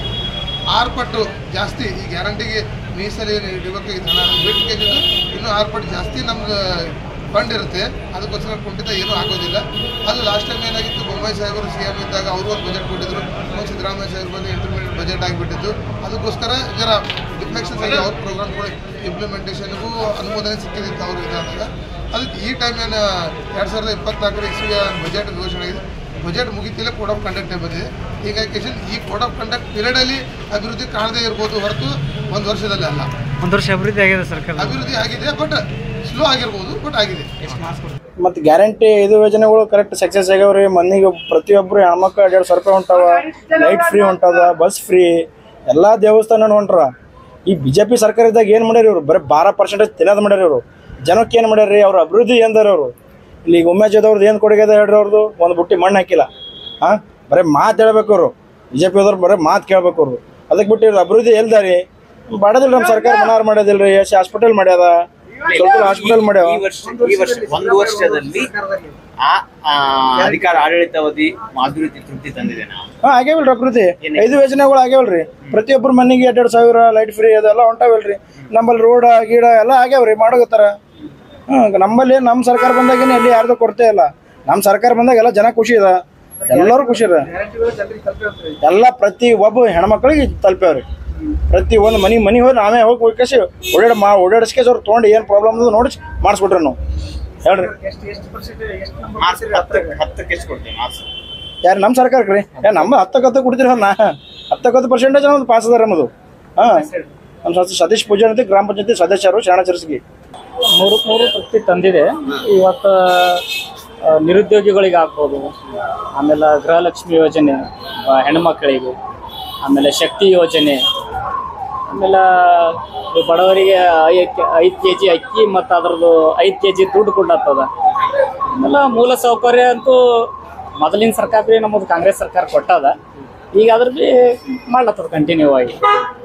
K: ಆರು ಪಟ್ಟು ಜಾಸ್ತಿ ಈ ಗ್ಯಾರಂಟಿಗೆ ಮೀಸಲಿ ಇಡಬೇಕಾಗಿತ್ತು ಹಣ ಬೇಡಿಕೆ ಇನ್ನೂ ಆರು ಪಟ್ಟು ಜಾಸ್ತಿ ನಮ್ಗೆ ಫಂಡ್ ಇರುತ್ತೆ ಅದಕ್ಕೋಸ್ಕರ ಖಂಡಿತ ಏನೂ ಆಗೋದಿಲ್ಲ ಅದು ಲಾಸ್ಟ್ ಟೈಮ್ ಏನಾಗಿತ್ತು ಬೊಮ್ಮಾಯಿ ಸಾಹೇಬರು ಸಿ ಎಮ್ ಇದ್ದಾಗ ಅವರು ಒಂದು ಬಜೆಟ್ ಕೊಟ್ಟಿದ್ರು ಇವಾಗ ಸಿದ್ದರಾಮಯ್ಯ ಸಾಹೇಬರು ಬಂದು ಇಂಟರ್ಮೀಡಿಯೇಟ್ ಬಜೆಟ್ ಆಗಿಬಿಟ್ಟಿದ್ದು ಅದಕ್ಕೋಸ್ಕರ ಜರ ಡಿಫ್ಲೆಕ್ಷನ್ಸ್ ಆಗಿ ಅವ್ರ ಪ್ರೋಗ್ರಾಮ್ಗಳು ಇಂಪ್ಲಿಮೆಂಟೇಷನ್ಗೂ ಅನುಮೋದನೆ ಸಿಕ್ಕಿದಿತ್ತು ಅವ್ರು ಇದಾದಾಗ ಅದಕ್ಕೆ ಈ ಟೈಮ್ ಏನು ಎರಡು ಸಾವಿರದ ಇಪ್ಪತ್ನಾಲ್ಕರ ಇಸ್ವಿಯ ಬಜೆಟ್ ಘೋಷಣೆ ಆಗಿದೆ ಬಜೆಟ್ ಮುಗಿತಿಲ್ಲ ಕೋಡ್ ಆಫ್ ಕಂಡಕ್ಟೇ ಬಂದಿದೆ ಹೀಗಾಗಿ ಈ ಕೋಡ್ ಆಫ್ ಕಂಡಕ್ಟ್ ಪೀರಿಯಡಲ್ಲಿ ಅಭಿವೃದ್ಧಿ ಕಾಣದೇ ಇರ್ಬೋದು ಹೊರತು ಒಂದು ವರ್ಷದಲ್ಲಿ ಅಲ್ಲ
J: ಒಂದು ವರ್ಷ ಅಭಿವೃದ್ಧಿ ಆಗಿದೆ ಸರ್ಕಾರ
K: ಅಭಿವೃದ್ಧಿ ಆಗಿದೆ ಬಟ್ ಸ್ಲೋ ಆಗಿರ್ಬೋದು ಬಟ್ ಆಗಿದೆ
L: ಮತ್ತು ಗ್ಯಾರಂಟಿ ಇದು ಯೋಜನೆಗಳು ಕರೆಕ್ಟ್ ಸಕ್ಸಸ್ ಆಗ್ಯಾವ್ರಿ ಮನೆಗೆ ಪ್ರತಿಯೊಬ್ಬರು ಹೆಣ್ಮಕ್ಳು ಎರಡು ಸಾವಿರ ರೂಪಾಯಿ ಹೊಂಟಾವ ಲೈಟ್ ಫ್ರೀ ಹೊಂಟದ ಬಸ್ ಫ್ರೀ ಎಲ್ಲ ದೇವಸ್ಥಾನ ಹೊಂಟ್ರ ಈ ಬಿ ಜೆ ಪಿ ಸರ್ಕಾರ ಇದ್ದಾಗ ಏನು ಮಾಡ್ಯಾರ ಇವರು ಬರೀ ಬಾರ ಪರ್ಸೆಂಟೇಜ್ ತಿನ್ನೋದು ಮಾಡ್ಯಾರ ಇವರು ಜನಕ್ಕೆ ಏನು ಮಾಡ್ಯಾರ ರೀ ಅವ್ರ ಅಭಿವೃದ್ಧಿ ಎಂದಾರ ಅವರು ಇಲ್ಲಿ ಈಗ ಉಮೇಶದವ್ರದ್ದು ಏನು ಕೊಡುಗೆ ಅದ ಹೇಳ್ರಿ ಅವ್ರದ್ದು ಒಂದು ಬುಟ್ಟಿ ಮಣ್ಣು ಹಾಕಿಲ್ಲ ಹಾಂ ಬರೀ ಮಾತು ಹೇಳ್ಬೇಕು ಅವರು ಬಿ ಜೆ ಪಿ ಅವ್ರು ಬರೀ ಮಾತು ಕೇಳ್ಬೇಕು ಅವ್ರು ಅದಕ್ಕೆ ಬಿಟ್ಟು ಇವ್ರು ಅಭಿವೃದ್ಧಿ ಎಲ್ದಾರಿ ಮಾಡೋದಿಲ್ಲ ನಮ್ಮ ಸರ್ಕಾರ ಮನಾರ್ ಮಾಡೋದಿಲ್ಲ ರೀ ಎಸ್ ಹಾಸ್ಪಿಟಲ್ ಮಾಡ್ಯಾದ ಸ್ವಲ್ಪ ಹಾಸ್ಪಿಟಲ್ ಮಾಡ್ಯಾವ
M: ಈ ವರ್ಷ ಈ ವರ್ಷ ಒಂದು ವರ್ಷದಲ್ಲಿ ಆ ಆ, ಅಧಿಕಾರ ಆಡಳಿತಾವಧಿ ಅಭಿವೃದ್ಧಿ ತೃಪ್ತಿ ತಂದಿದೆ ನಾವು
L: ಹಾ ಆಗ್ಯಾವಲ್ರಿ ಅಭಿವೃದ್ಧಿ ಐದು ಯೋಜನೆಗಳು ಆಗ್ಯಾವಲ್ರಿ ಪ್ರತಿಯೊಬ್ಬರ ಮನೆಗೆ ಎರಡೆರಡು ಸಾವಿರ ಲೈಟ್ ಫ್ರೀ ಅದೆಲ್ಲ ಹೊಂಟಾವಲ್ರಿ ನಮ್ಮಲ್ಲಿ ರೋಡ ಗೀಡ ಎಲ್ಲ ಆಗ್ಯಾವ್ರಿ ಮಾಡೋಗತ್ತಾರ ಹ್ಮ್ ನಮ್ಮಲ್ಲಿ ನಮ್ಮ ಸರ್ಕಾರ ಬಂದಾಗೇನೆ ಎಲ್ಲಿ ಯಾರ್ದು ಕೊರತೆ ಇಲ್ಲ ನಮ್ಮ ಸರ್ಕಾರ ಬಂದಾಗ ಎಲ್ಲ ಜನ ಖುಷಿ ಇದೆ ಎಲ್ಲರೂ ಖುಷಿ ಇದೆ ಎಲ್ಲ ಪ್ರತಿ ಒಬ್ಬ ಹೆಣ್ಮಕ್ಳಿಗೆ ತಲುಪ್ಯಾವ್ರಿ ಪ್ರತಿ ಒಂದು ಮನೆ ಮನೆ ಹೋಗಿ ನಾವೇ ಹೋಗಿ ಹೋಗ್ಕೇಸಿ ಓಡಾಡ ಮಾ ಓಡಾಡಿಸ್ಕೆ ಅವ್ರು ತೊಗೊಂಡು ಏನು ಪ್ರಾಬ್ಲಮ್ ಅದು ನೋಡಿ ಮಾಡಿಸ್ಬಿಟ್ರಿ ನಾವು ಹೇಳ್ರಿ
M: ಮಾರ್ಕ್ಸ್ ಹತ್ತಕ್ಕೆ ಹತ್ತಕ್ಕೆ ಎಷ್ಟು ಕೊಡ್ತೀವಿ ಮಾರ್ಕ್ಸ್
L: ಯಾರು ನಮ್ಮ ಸರ್ಕಾರಕ್ಕೆ ರೀ ಏ ನಮ್ಮ ಹತ್ತಕ್ಕೆ ಹತ್ತು ಕೊಡ್ತೀರಿ ನಾ ಹತ್ತಕ್ಕೆ ಹತ್ತು ಪರ್ಸೆಂಟೇಜ್ ನಮ್ದು ಪಾಸ್ ಅದಾರ ನಮ್ಮದು ಹಾಂ ನಮ್ಮ ಸತೀಶ್ ಸತೀಶ್ ಪೂಜಾರಿ ಅಂತ ಗ್ರಾಮ ಪಂಚಾಯತಿ ಸದಸ್ಯರು ಶರಣಚರ್ಸ್ಗಿ
N: ಮೂರು ಮೂರು ತೃಪ್ತಿ ತಂದಿದೆ ಇವತ್ತು ಆ, ನಿರುದ್ಯೋಗಿಗಳಿಗೆ ಆಗ್ಬೋದು ಆಮೇಲೆ ಗೃಹಲಕ್ಷ್ಮಿ ಯೋಜನೆ ಆ, ಹೆಣ್ಮಕ್ಳಿಗೆ ಆಮೇಲೆ ಶಕ್ತಿ ಯೋಜನೆ ಆಮೇಲೆ ಈ ಬಡವರಿಗೆ ಐದು ಕೆ ಜಿ ಅಕ್ಕಿ ಮತ್ತು ಅದ್ರದ್ದು ಐದು ಕೆ ಜಿ ದುಡ್ಡು ಕೊಡ್ಲತ್ತದ ಆಮೇಲೆ ಮೂಲ ಸೌಕರ್ಯ ಅಂತೂ ಮೊದಲಿನ ಸರ್ಕಾರ ಬಿ ನಮ್ಮದು ಕಾಂಗ್ರೆಸ್ ಸರ್ಕಾರ ಕೊಟ್ಟದ ಈಗ ಅದ್ರ ಬಿ ಮಾಡ್ಲತ್ತದ ಕಂಟಿನ್ಯೂ ಆಗಿ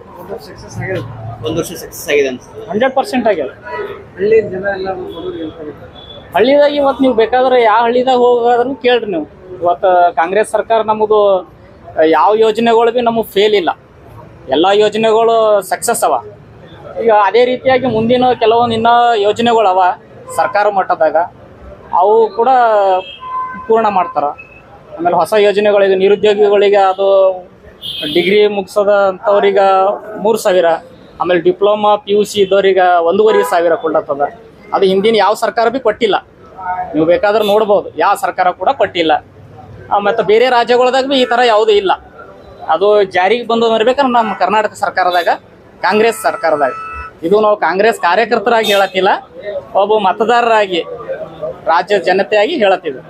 M: ಒಂದು ವರ್ಷ ಸಕ್ಸಸ್ ಆಗಿದೆ ಅನ್ಸುತ್ತೆ
N: ಹಂಡ್ರೆಡ್ ಪರ್ಸೆಂಟ್ ಆಗ್ಯದ
J: ಹಳ್ಳಿ ಜನ ಎಲ್ಲ ಬಡವ್ರು
N: ಹಳ್ಳಿದಾಗ ಇವತ್ತು ನೀವು ಬೇಕಾದ್ರೆ ಯಾವ ಹಳ್ಳಿದಾಗ ಹೋಗಾದ್ರೂ ಕೇಳ್ರಿ ನೀವು ಇವತ್ತು ಕಾಂಗ್ರೆಸ್ ಸರ್ಕಾರ ನಮ್ಮದು ಯಾವ ಯೋಜನೆಗಳು ಭೀ ನಮಗೆ ಫೇಲ್ ಇಲ್ಲ ಎಲ್ಲ ಯೋಜನೆಗಳು ಸಕ್ಸಸ್ ಅವ ಈಗ ಅದೇ ರೀತಿಯಾಗಿ ಮುಂದಿನ ಕೆಲವೊಂದು ಇನ್ನೂ ಯೋಜನೆಗಳು ಅವ ಸರ್ಕಾರ ಮಟ್ಟದಾಗ ಅವು ಕೂಡ ಪೂರ್ಣ ಮಾಡ್ತಾರೆ ಆಮೇಲೆ ಹೊಸ ಯೋಜನೆಗಳಿಗೆ ನಿರುದ್ಯೋಗಿಗಳಿಗೆ ಅದು ಡಿಗ್ರಿ ಮುಗಿಸೋದ ಅಂಥವ್ರಿಗೆ ಮೂರು ಸಾವಿರ ಆಮೇಲೆ ಡಿಪ್ಲೊಮಾ ಪಿ ಯು ಸಿ ಇದ್ದವ್ರಿಗೆ ಒಂದೂವರೆ ಸಾವಿರ ಕೊಡ್ಲತ್ತದ ಅದು ಹಿಂದಿನ ಯಾವ ಸರ್ಕಾರ ಭೀ ಕೊಟ್ಟಿಲ್ಲ ನೀವು ಬೇಕಾದ್ರೆ ನೋಡ್ಬೋದು ಯಾವ ಸರ್ಕಾರ ಕೂಡ ಕೊಟ್ಟಿಲ್ಲ ಮತ್ತು ಬೇರೆ ರಾಜ್ಯಗಳದಾಗ ಭೀ ಈ ಥರ ಯಾವುದೂ ಇಲ್ಲ ಅದು ಜಾರಿಗೆ ಬಂದು ಬರ್ಬೇಕಾದ್ರೆ ನಮ್ಮ ಕರ್ನಾಟಕ ಸರ್ಕಾರದಾಗ ಕಾಂಗ್ರೆಸ್ ಸರ್ಕಾರದಾಗ ಇದು ನಾವು ಕಾಂಗ್ರೆಸ್ ಕಾರ್ಯಕರ್ತರಾಗಿ ಹೇಳತ್ತಿಲ್ಲ ಒಬ್ಬ ಮತದಾರರಾಗಿ ರಾಜ್ಯ ಜನತೆಯಾಗಿ ಹೇಳತ್ತೀವಿ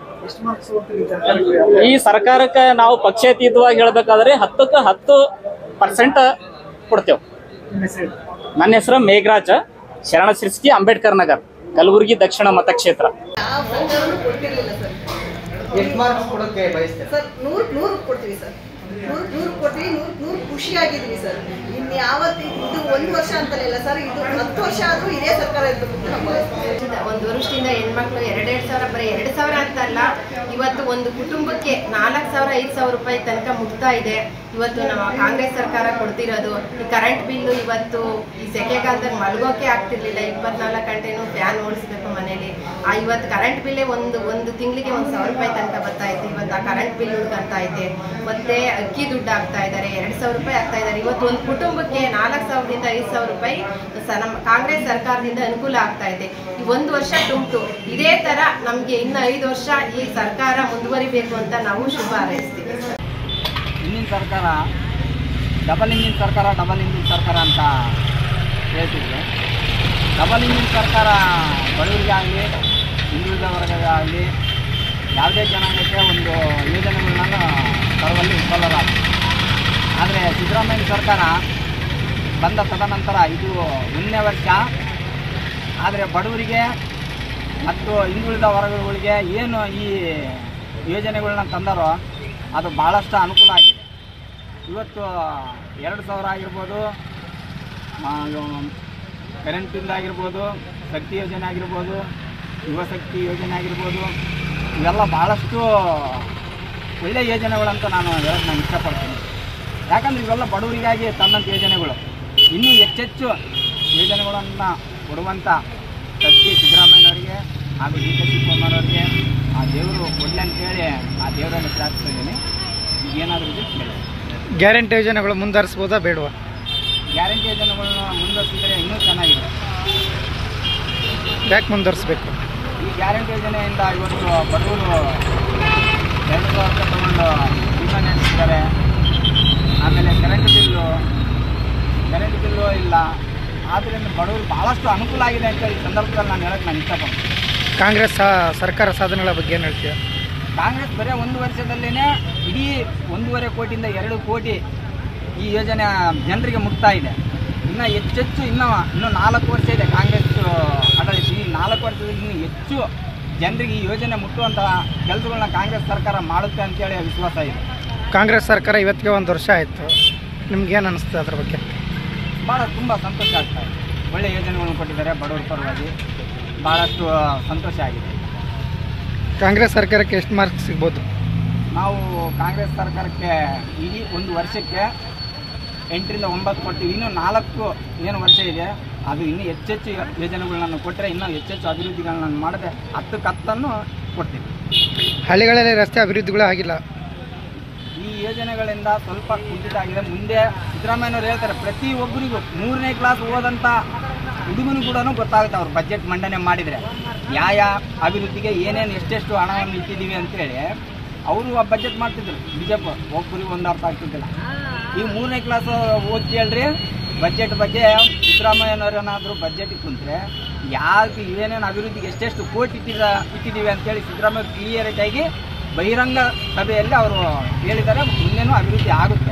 N: ಈ ಸರ್ಕಾರಕ್ಕೆ ನಾವು ಪಕ್ಷಾತೀತವಾಗಿ ಹೇಳ್ಬೇಕಾದ್ರೆ ಹತ್ತಕ್ಕೆ ಹತ್ತು ಪರ್ಸೆಂಟ್ ಕೊಡ್ತೇವೆ ನನ್ನ ಹೆಸರು ಮೇಘರಾಜ್ ಶರಣ ಸಿರ್ಸ್ಕಿ ಅಂಬೇಡ್ಕರ್ ನಗರ್ ಕಲಬುರಗಿ ದಕ್ಷಿಣ ಮತಕ್ಷೇತ್ರ
J: ಎಷ್ಟು ಮಾರ್ಕ್ಸ್ ಕೊಡೋಕೆ ಬಯಸ್ತಾರೆ
O: ಸರ್ ನೂರು ನೂರು ಕೊಡ್ತೀವಿ ಸರ್ ನೂರು ನೂರು ಕೊಡ್ತೀವಿ ನೂರು ನೂರು ಖುಷಿಯಾಗಿದ್ವಿ ಸರ್ ಇನ್ನು ಯಾವತ್ತು ಇದು ಒಂದು ವರ್ಷ ಅಂತಲಿಲ್ಲ ಸರ್ ಇದು ಹತ್ತು ವರ್ಷ ಆದರೂ ಇದೇ ಸರ್ಕಾರ ಇರಬೇಕು ಅಂತ ನಾವು ಬಯಸ್ತೀವಿ.
P: ಒಂದು ವರ್ಷದಿಂದ ಹೆಣ್ಮಕ್ಳು ಎರಡೆರಡು ಸಾವಿರ ಬರೀ ಎರಡು ಸಾವಿರ ಅಂತ ಅಲ್ಲ ಇವತ್ತು ಒಂದು ಕುಟುಂಬಕ್ಕೆ ನಾಲ್ಕು ಸಾವಿರ ಐದು ಸಾವಿರ ರೂಪಾಯಿ ತನಕ ಮುಗ್ತಾ ಇದೆ ಇವತ್ತು ನಮ್ಮ ಕಾಂಗ್ರೆಸ್ ಸರ್ಕಾರ ಕೊಡ್ತಿರೋದು ಈ ಕರೆಂಟ್ ಬಿಲ್ಲು ಇವತ್ತು ಈ ಸೆಕೆಗಾಲದಲ್ಲಿ ಮಲಗೋಕೆ ಆಗ್ತಿರ್ಲಿಲ್ಲ ಇಪ್ಪತ್ನಾಲ್ಕು ಗಂಟೆನೂ ಫ್ಯಾನ್ ಓಡಿಸ್ಬೇಕು ಮನೇಲಿ ಆ ಇವತ್ತು ಕರೆಂಟ್ ಬಿಲ್ಲೇ ಒಂದು ಒಂದು ತಿಂಗಳಿಗೆ ಒಂದು ಸಾವಿರ ರೂಪಾಯಿ ತನಕ ಬರ್ತಾ ಇತ್ತು ಇವತ್ತು ಆ ಕರೆಂಟ್ ಬಿಲ್ ಹುಡ್ಕಂತ ಐತೆ ಮತ್ತೆ ಅಕ್ಕಿ ದುಡ್ಡು ಆಗ್ತಾ ಇದ್ದಾರೆ ಎರಡು ಸಾವಿರ ರೂಪಾಯಿ ಆಗ್ತಾ ಇದ್ದಾರೆ ಇವತ್ತು ಒಂದು ಕುಟುಂಬಕ್ಕೆ ನಾಲ್ಕು ಸಾವಿರದಿಂದ ಐದು ಸಾವಿರ ರೂಪಾಯಿ ಸ ನಮ್ಮ ಕಾಂಗ್ರೆಸ್ ಸರ್ಕಾರದಿಂದ ಅನುಕೂಲ ಆಗ್ತಾ ಇದೆ ಈ ಒಂದು ವರ್ಷ ತುಂಬಿತು ಇದೇ ತರ ನಮಗೆ ಇನ್ನು ಐದು ವರ್ಷ ಈ ಸರ್ಕಾರ ಮುಂದುವರಿಬೇಕು ಅಂತ ನಾವು ಶುಭ ಹಾರೈಸ್ತೀವಿ
J: ಹಿಂದಿನ ಸರ್ಕಾರ
Q: ಡಬಲ್ ಇಂಜಿನ್ ಸರ್ಕಾರ ಡಬಲ್ ಇಂಜಿನ್ ಸರ್ಕಾರ ಅಂತ ಹೇಳ್ತಿದ್ರು ಡಬಲ್ ಇಂಜಿನ್ ಸರ್ಕಾರ ಬಡವರಿಗೆ ಆಗಲಿ ಹಿಂದುಳಿದ ವರ್ಗಕ್ಕೆ ಆಗಲಿ ಯಾವುದೇ ಜನಾಂಗಕ್ಕೆ ಒಂದು ಯೋಜನೆಗಳನ್ನ ತರುವಲ್ಲಿ ವಿಫಲರಾಗಿದೆ ಆದರೆ ಸಿದ್ದರಾಮಯ್ಯ ಸರ್ಕಾರ ಬಂದ ತದನಂತರ ಇದು ಒಂದನೇ ವರ್ಷ ಆದರೆ ಬಡವರಿಗೆ ಮತ್ತು ಹಿಂದುಳಿದ ವರ್ಗಗಳಿಗೆ ಏನು ಈ ಯೋಜನೆಗಳನ್ನ ತಂದಾರೋ ಅದು ಭಾಳಷ್ಟು ಅನುಕೂಲ ಆಗಿದೆ ಇವತ್ತು ಎರಡು ಸಾವಿರ ಆಗಿರ್ಬೋದು ಕರೆಂಟ್ ಬಿಲ್ ಆಗಿರ್ಬೋದು ಶಕ್ತಿ ಯೋಜನೆ ಆಗಿರ್ಬೋದು ಯುವ ಶಕ್ತಿ ಯೋಜನೆ ಆಗಿರ್ಬೋದು ಇವೆಲ್ಲ ಭಾಳಷ್ಟು ಒಳ್ಳೆಯ ಯೋಜನೆಗಳಂತ ನಾನು ಹೇಳಕ್ಕೆ ನಾನು ಇಷ್ಟಪಡ್ತೀನಿ ಯಾಕಂದ್ರೆ ಇವೆಲ್ಲ ಬಡವರಿಗಾಗಿ ತಂದಂಥ ಯೋಜನೆಗಳು ಇನ್ನೂ ಹೆಚ್ಚೆಚ್ಚು ಯೋಜನೆಗಳನ್ನು ಕೊಡುವಂಥ ಶಕ್ತಿ ಸಿದ್ದರಾಮಯ್ಯನವರಿಗೆ ಹಾಗೂ ಡಿ ಕೆ ಶಿವಕುಮಾರವರಿಗೆ ಆ ದೇವರು ಕೊಡಲಿ ಅಂತೇಳಿ ಆ ದೇವರಲ್ಲಿ ಪ್ರಾರ್ಥಿಸಿದ್ದೀನಿ ಈಗೇನಾದರೂ ಇದೆ ಕೇಳಿ
J: ಗ್ಯಾರಂಟಿ ಯೋಜನೆಗಳು ಮುಂದುವರಿಸ್ಬೋದಾ ಬೇಡವಾ
Q: ಗ್ಯಾರಂಟಿ ಯೋಜನೆಗಳನ್ನ ಮುಂದುವರಿಸಿದರೆ ಇನ್ನೂ ಚೆನ್ನಾಗಿದೆ
J: ಯಾಕೆ ಮುಂದುವರಿಸ್ಬೇಕು
Q: ಈ ಗ್ಯಾರಂಟಿ ಯೋಜನೆಯಿಂದ ಇವತ್ತು ಬಡವರು ಎರಡು ಸಾವಿರ ರೂಪಾಯಿ ತಗೊಂಡು ಜೀವನ ನಡೆಸಿದ್ದಾರೆ ಆಮೇಲೆ ಕರೆಂಟ್ ಬಿಲ್ಲು ಕರೆಂಟ್ ಬಿಲ್ಲು ಇಲ್ಲ ಆದ್ದರಿಂದ ಬಡವರು ಭಾಳಷ್ಟು ಅನುಕೂಲ ಆಗಿದೆ ಅಂತ ಈ ಸಂದರ್ಭದಲ್ಲಿ ನಾನು ಹೇಳಕ್ಕೆ ನಾನು ಇಷ್ಟಪಡ್ತೀನಿ
J: ಕಾಂಗ್ರೆಸ್ ಸಾ- ಸರ್ಕಾರ ಸಾಧನೆಗಳ ಬಗ್ಗೆ ಏನು ಹೇಳ್ತೀಯ
Q: ಕಾಂಗ್ರೆಸ್ ಬರೀ ಒಂದು ವರ್ಷದಲ್ಲೇ ಇಡೀ ಒಂದೂವರೆ ಕೋಟಿಯಿಂದ ಎರಡು ಕೋಟಿ ಈ ಯೋಜನೆ ಜನರಿಗೆ ಮುಟ್ತಾ ಇದೆ ಇನ್ನು ಹೆಚ್ಚೆಚ್ಚು ಇನ್ನೂ ಇನ್ನೂ ನಾಲ್ಕು ವರ್ಷ ಇದೆ ಕಾಂಗ್ರೆಸ್ ಆಡಳಿತ ಈ ನಾಲ್ಕು ವರ್ಷದಲ್ಲಿ ಇನ್ನೂ ಹೆಚ್ಚು ಜನರಿಗೆ ಈ ಯೋಜನೆ ಮುಟ್ಟುವಂಥ ಕೆಲಸಗಳನ್ನ ಕಾಂಗ್ರೆಸ್ ಸರ್ಕಾರ ಮಾಡುತ್ತೆ ಅಂತೇಳಿ ವಿಶ್ವಾಸ ಇದೆ
J: ಕಾಂಗ್ರೆಸ್ ಸರ್ಕಾರ ಇವತ್ತಿಗೆ ಒಂದು ವರ್ಷ ಆಯಿತು ನಿಮ್ಗೇನು ಅನಿಸ್ತದೆ ಅದ್ರ ಬಗ್ಗೆ
Q: ಭಾಳ ತುಂಬ ಸಂತೋಷ ಆಗ್ತಾ ಇದೆ ಒಳ್ಳೆಯ ಯೋಜನೆಗಳನ್ನು ಕೊಟ್ಟಿದ್ದಾರೆ ಬಡವರ ಪರವಾಗಿ ಭಾಳಷ್ಟು ಸಂತೋಷ ಆಗಿದೆ
J: ಕಾಂಗ್ರೆಸ್ ಸರ್ಕಾರಕ್ಕೆ ಎಷ್ಟು ಮಾರ್ಕ್ಸ್ ಸಿಗ್ಬೋದು
Q: ನಾವು ಕಾಂಗ್ರೆಸ್ ಸರ್ಕಾರಕ್ಕೆ ಇಡೀ ಒಂದು ವರ್ಷಕ್ಕೆ ಎಂಟರಿಂದ ಒಂಬತ್ತು ಕೊಡ್ತೀವಿ ಇನ್ನು ನಾಲ್ಕು ಏನು ವರ್ಷ ಇದೆ ಅದು ಇನ್ನೂ ಹೆಚ್ಚೆಚ್ಚು ಯೋಜನೆಗಳನ್ನ ಕೊಟ್ಟರೆ ಇನ್ನೂ ಹೆಚ್ಚೆಚ್ಚು ಅಭಿವೃದ್ಧಿಗಳನ್ನ ಮಾಡದೆ ಹತ್ತಕ್ಕೆ ಹತ್ತನ್ನು ಕೊಡ್ತೀವಿ
J: ಹಳ್ಳಿಗಳಲ್ಲಿ ರಸ್ತೆ ಅಭಿವೃದ್ಧಿಗಳೇ ಆಗಿಲ್ಲ
Q: ಈ ಯೋಜನೆಗಳಿಂದ ಸ್ವಲ್ಪ ಕುಂಠಿತ ಆಗಿದೆ ಮುಂದೆ ಸಿದ್ದರಾಮಯ್ಯನವ್ರು ಹೇಳ್ತಾರೆ ಪ್ರತಿ ಒಬ್ಬರಿಗೂ ಮೂರನೇ ಕ್ಲಾಸ್ ಓದಂಥ ಹುಡುಗನು ಕೂಡ ಗೊತ್ತಾಗುತ್ತೆ ಅವ್ರು ಬಜೆಟ್ ಮಂಡನೆ ಮಾಡಿದರೆ ಯಾವ ಯಾವ ಅಭಿವೃದ್ಧಿಗೆ ಏನೇನು ಎಷ್ಟೆಷ್ಟು ಹಣವನ್ನು ಇಟ್ಟಿದ್ದೀವಿ ಅಂತೇಳಿ ಅವರು ಬಜೆಟ್ ಮಾಡ್ತಿದ್ರು ಬಿ ಜೆ ಪಿ ಒಬ್ಬರಿಗೆ ಒಂದು ಅರ್ಥ ಆಗ್ತಿದ್ದಿಲ್ಲ ಈಗ ಮೂರನೇ ಕ್ಲಾಸ್ ಓದಿ ಹೇಳ್ರಿ ಬಜೆಟ್ ಬಗ್ಗೆ ಸಿದ್ದರಾಮಯ್ಯನವರೇನಾದರೂ ಬಜೆಟಿಗೆ ಕುಂತ್ರೆ ಯಾಕೆ ಏನೇನು ಅಭಿವೃದ್ಧಿಗೆ ಎಷ್ಟೆಷ್ಟು ಕೋಟಿ ಇಟ್ಟಿದ ಇಟ್ಟಿದ್ದೀವಿ ಅಂತೇಳಿ ಸಿದ್ದರಾಮಯ್ಯ ಕ್ಲಿಯರಿಟಾಗಿ ಬಹಿರಂಗ ಸಭೆಯಲ್ಲಿ ಅವರು ಹೇಳಿದ್ದಾರೆ ಮುಂದೇನೂ ಅಭಿವೃದ್ಧಿ ಆಗುತ್ತೆ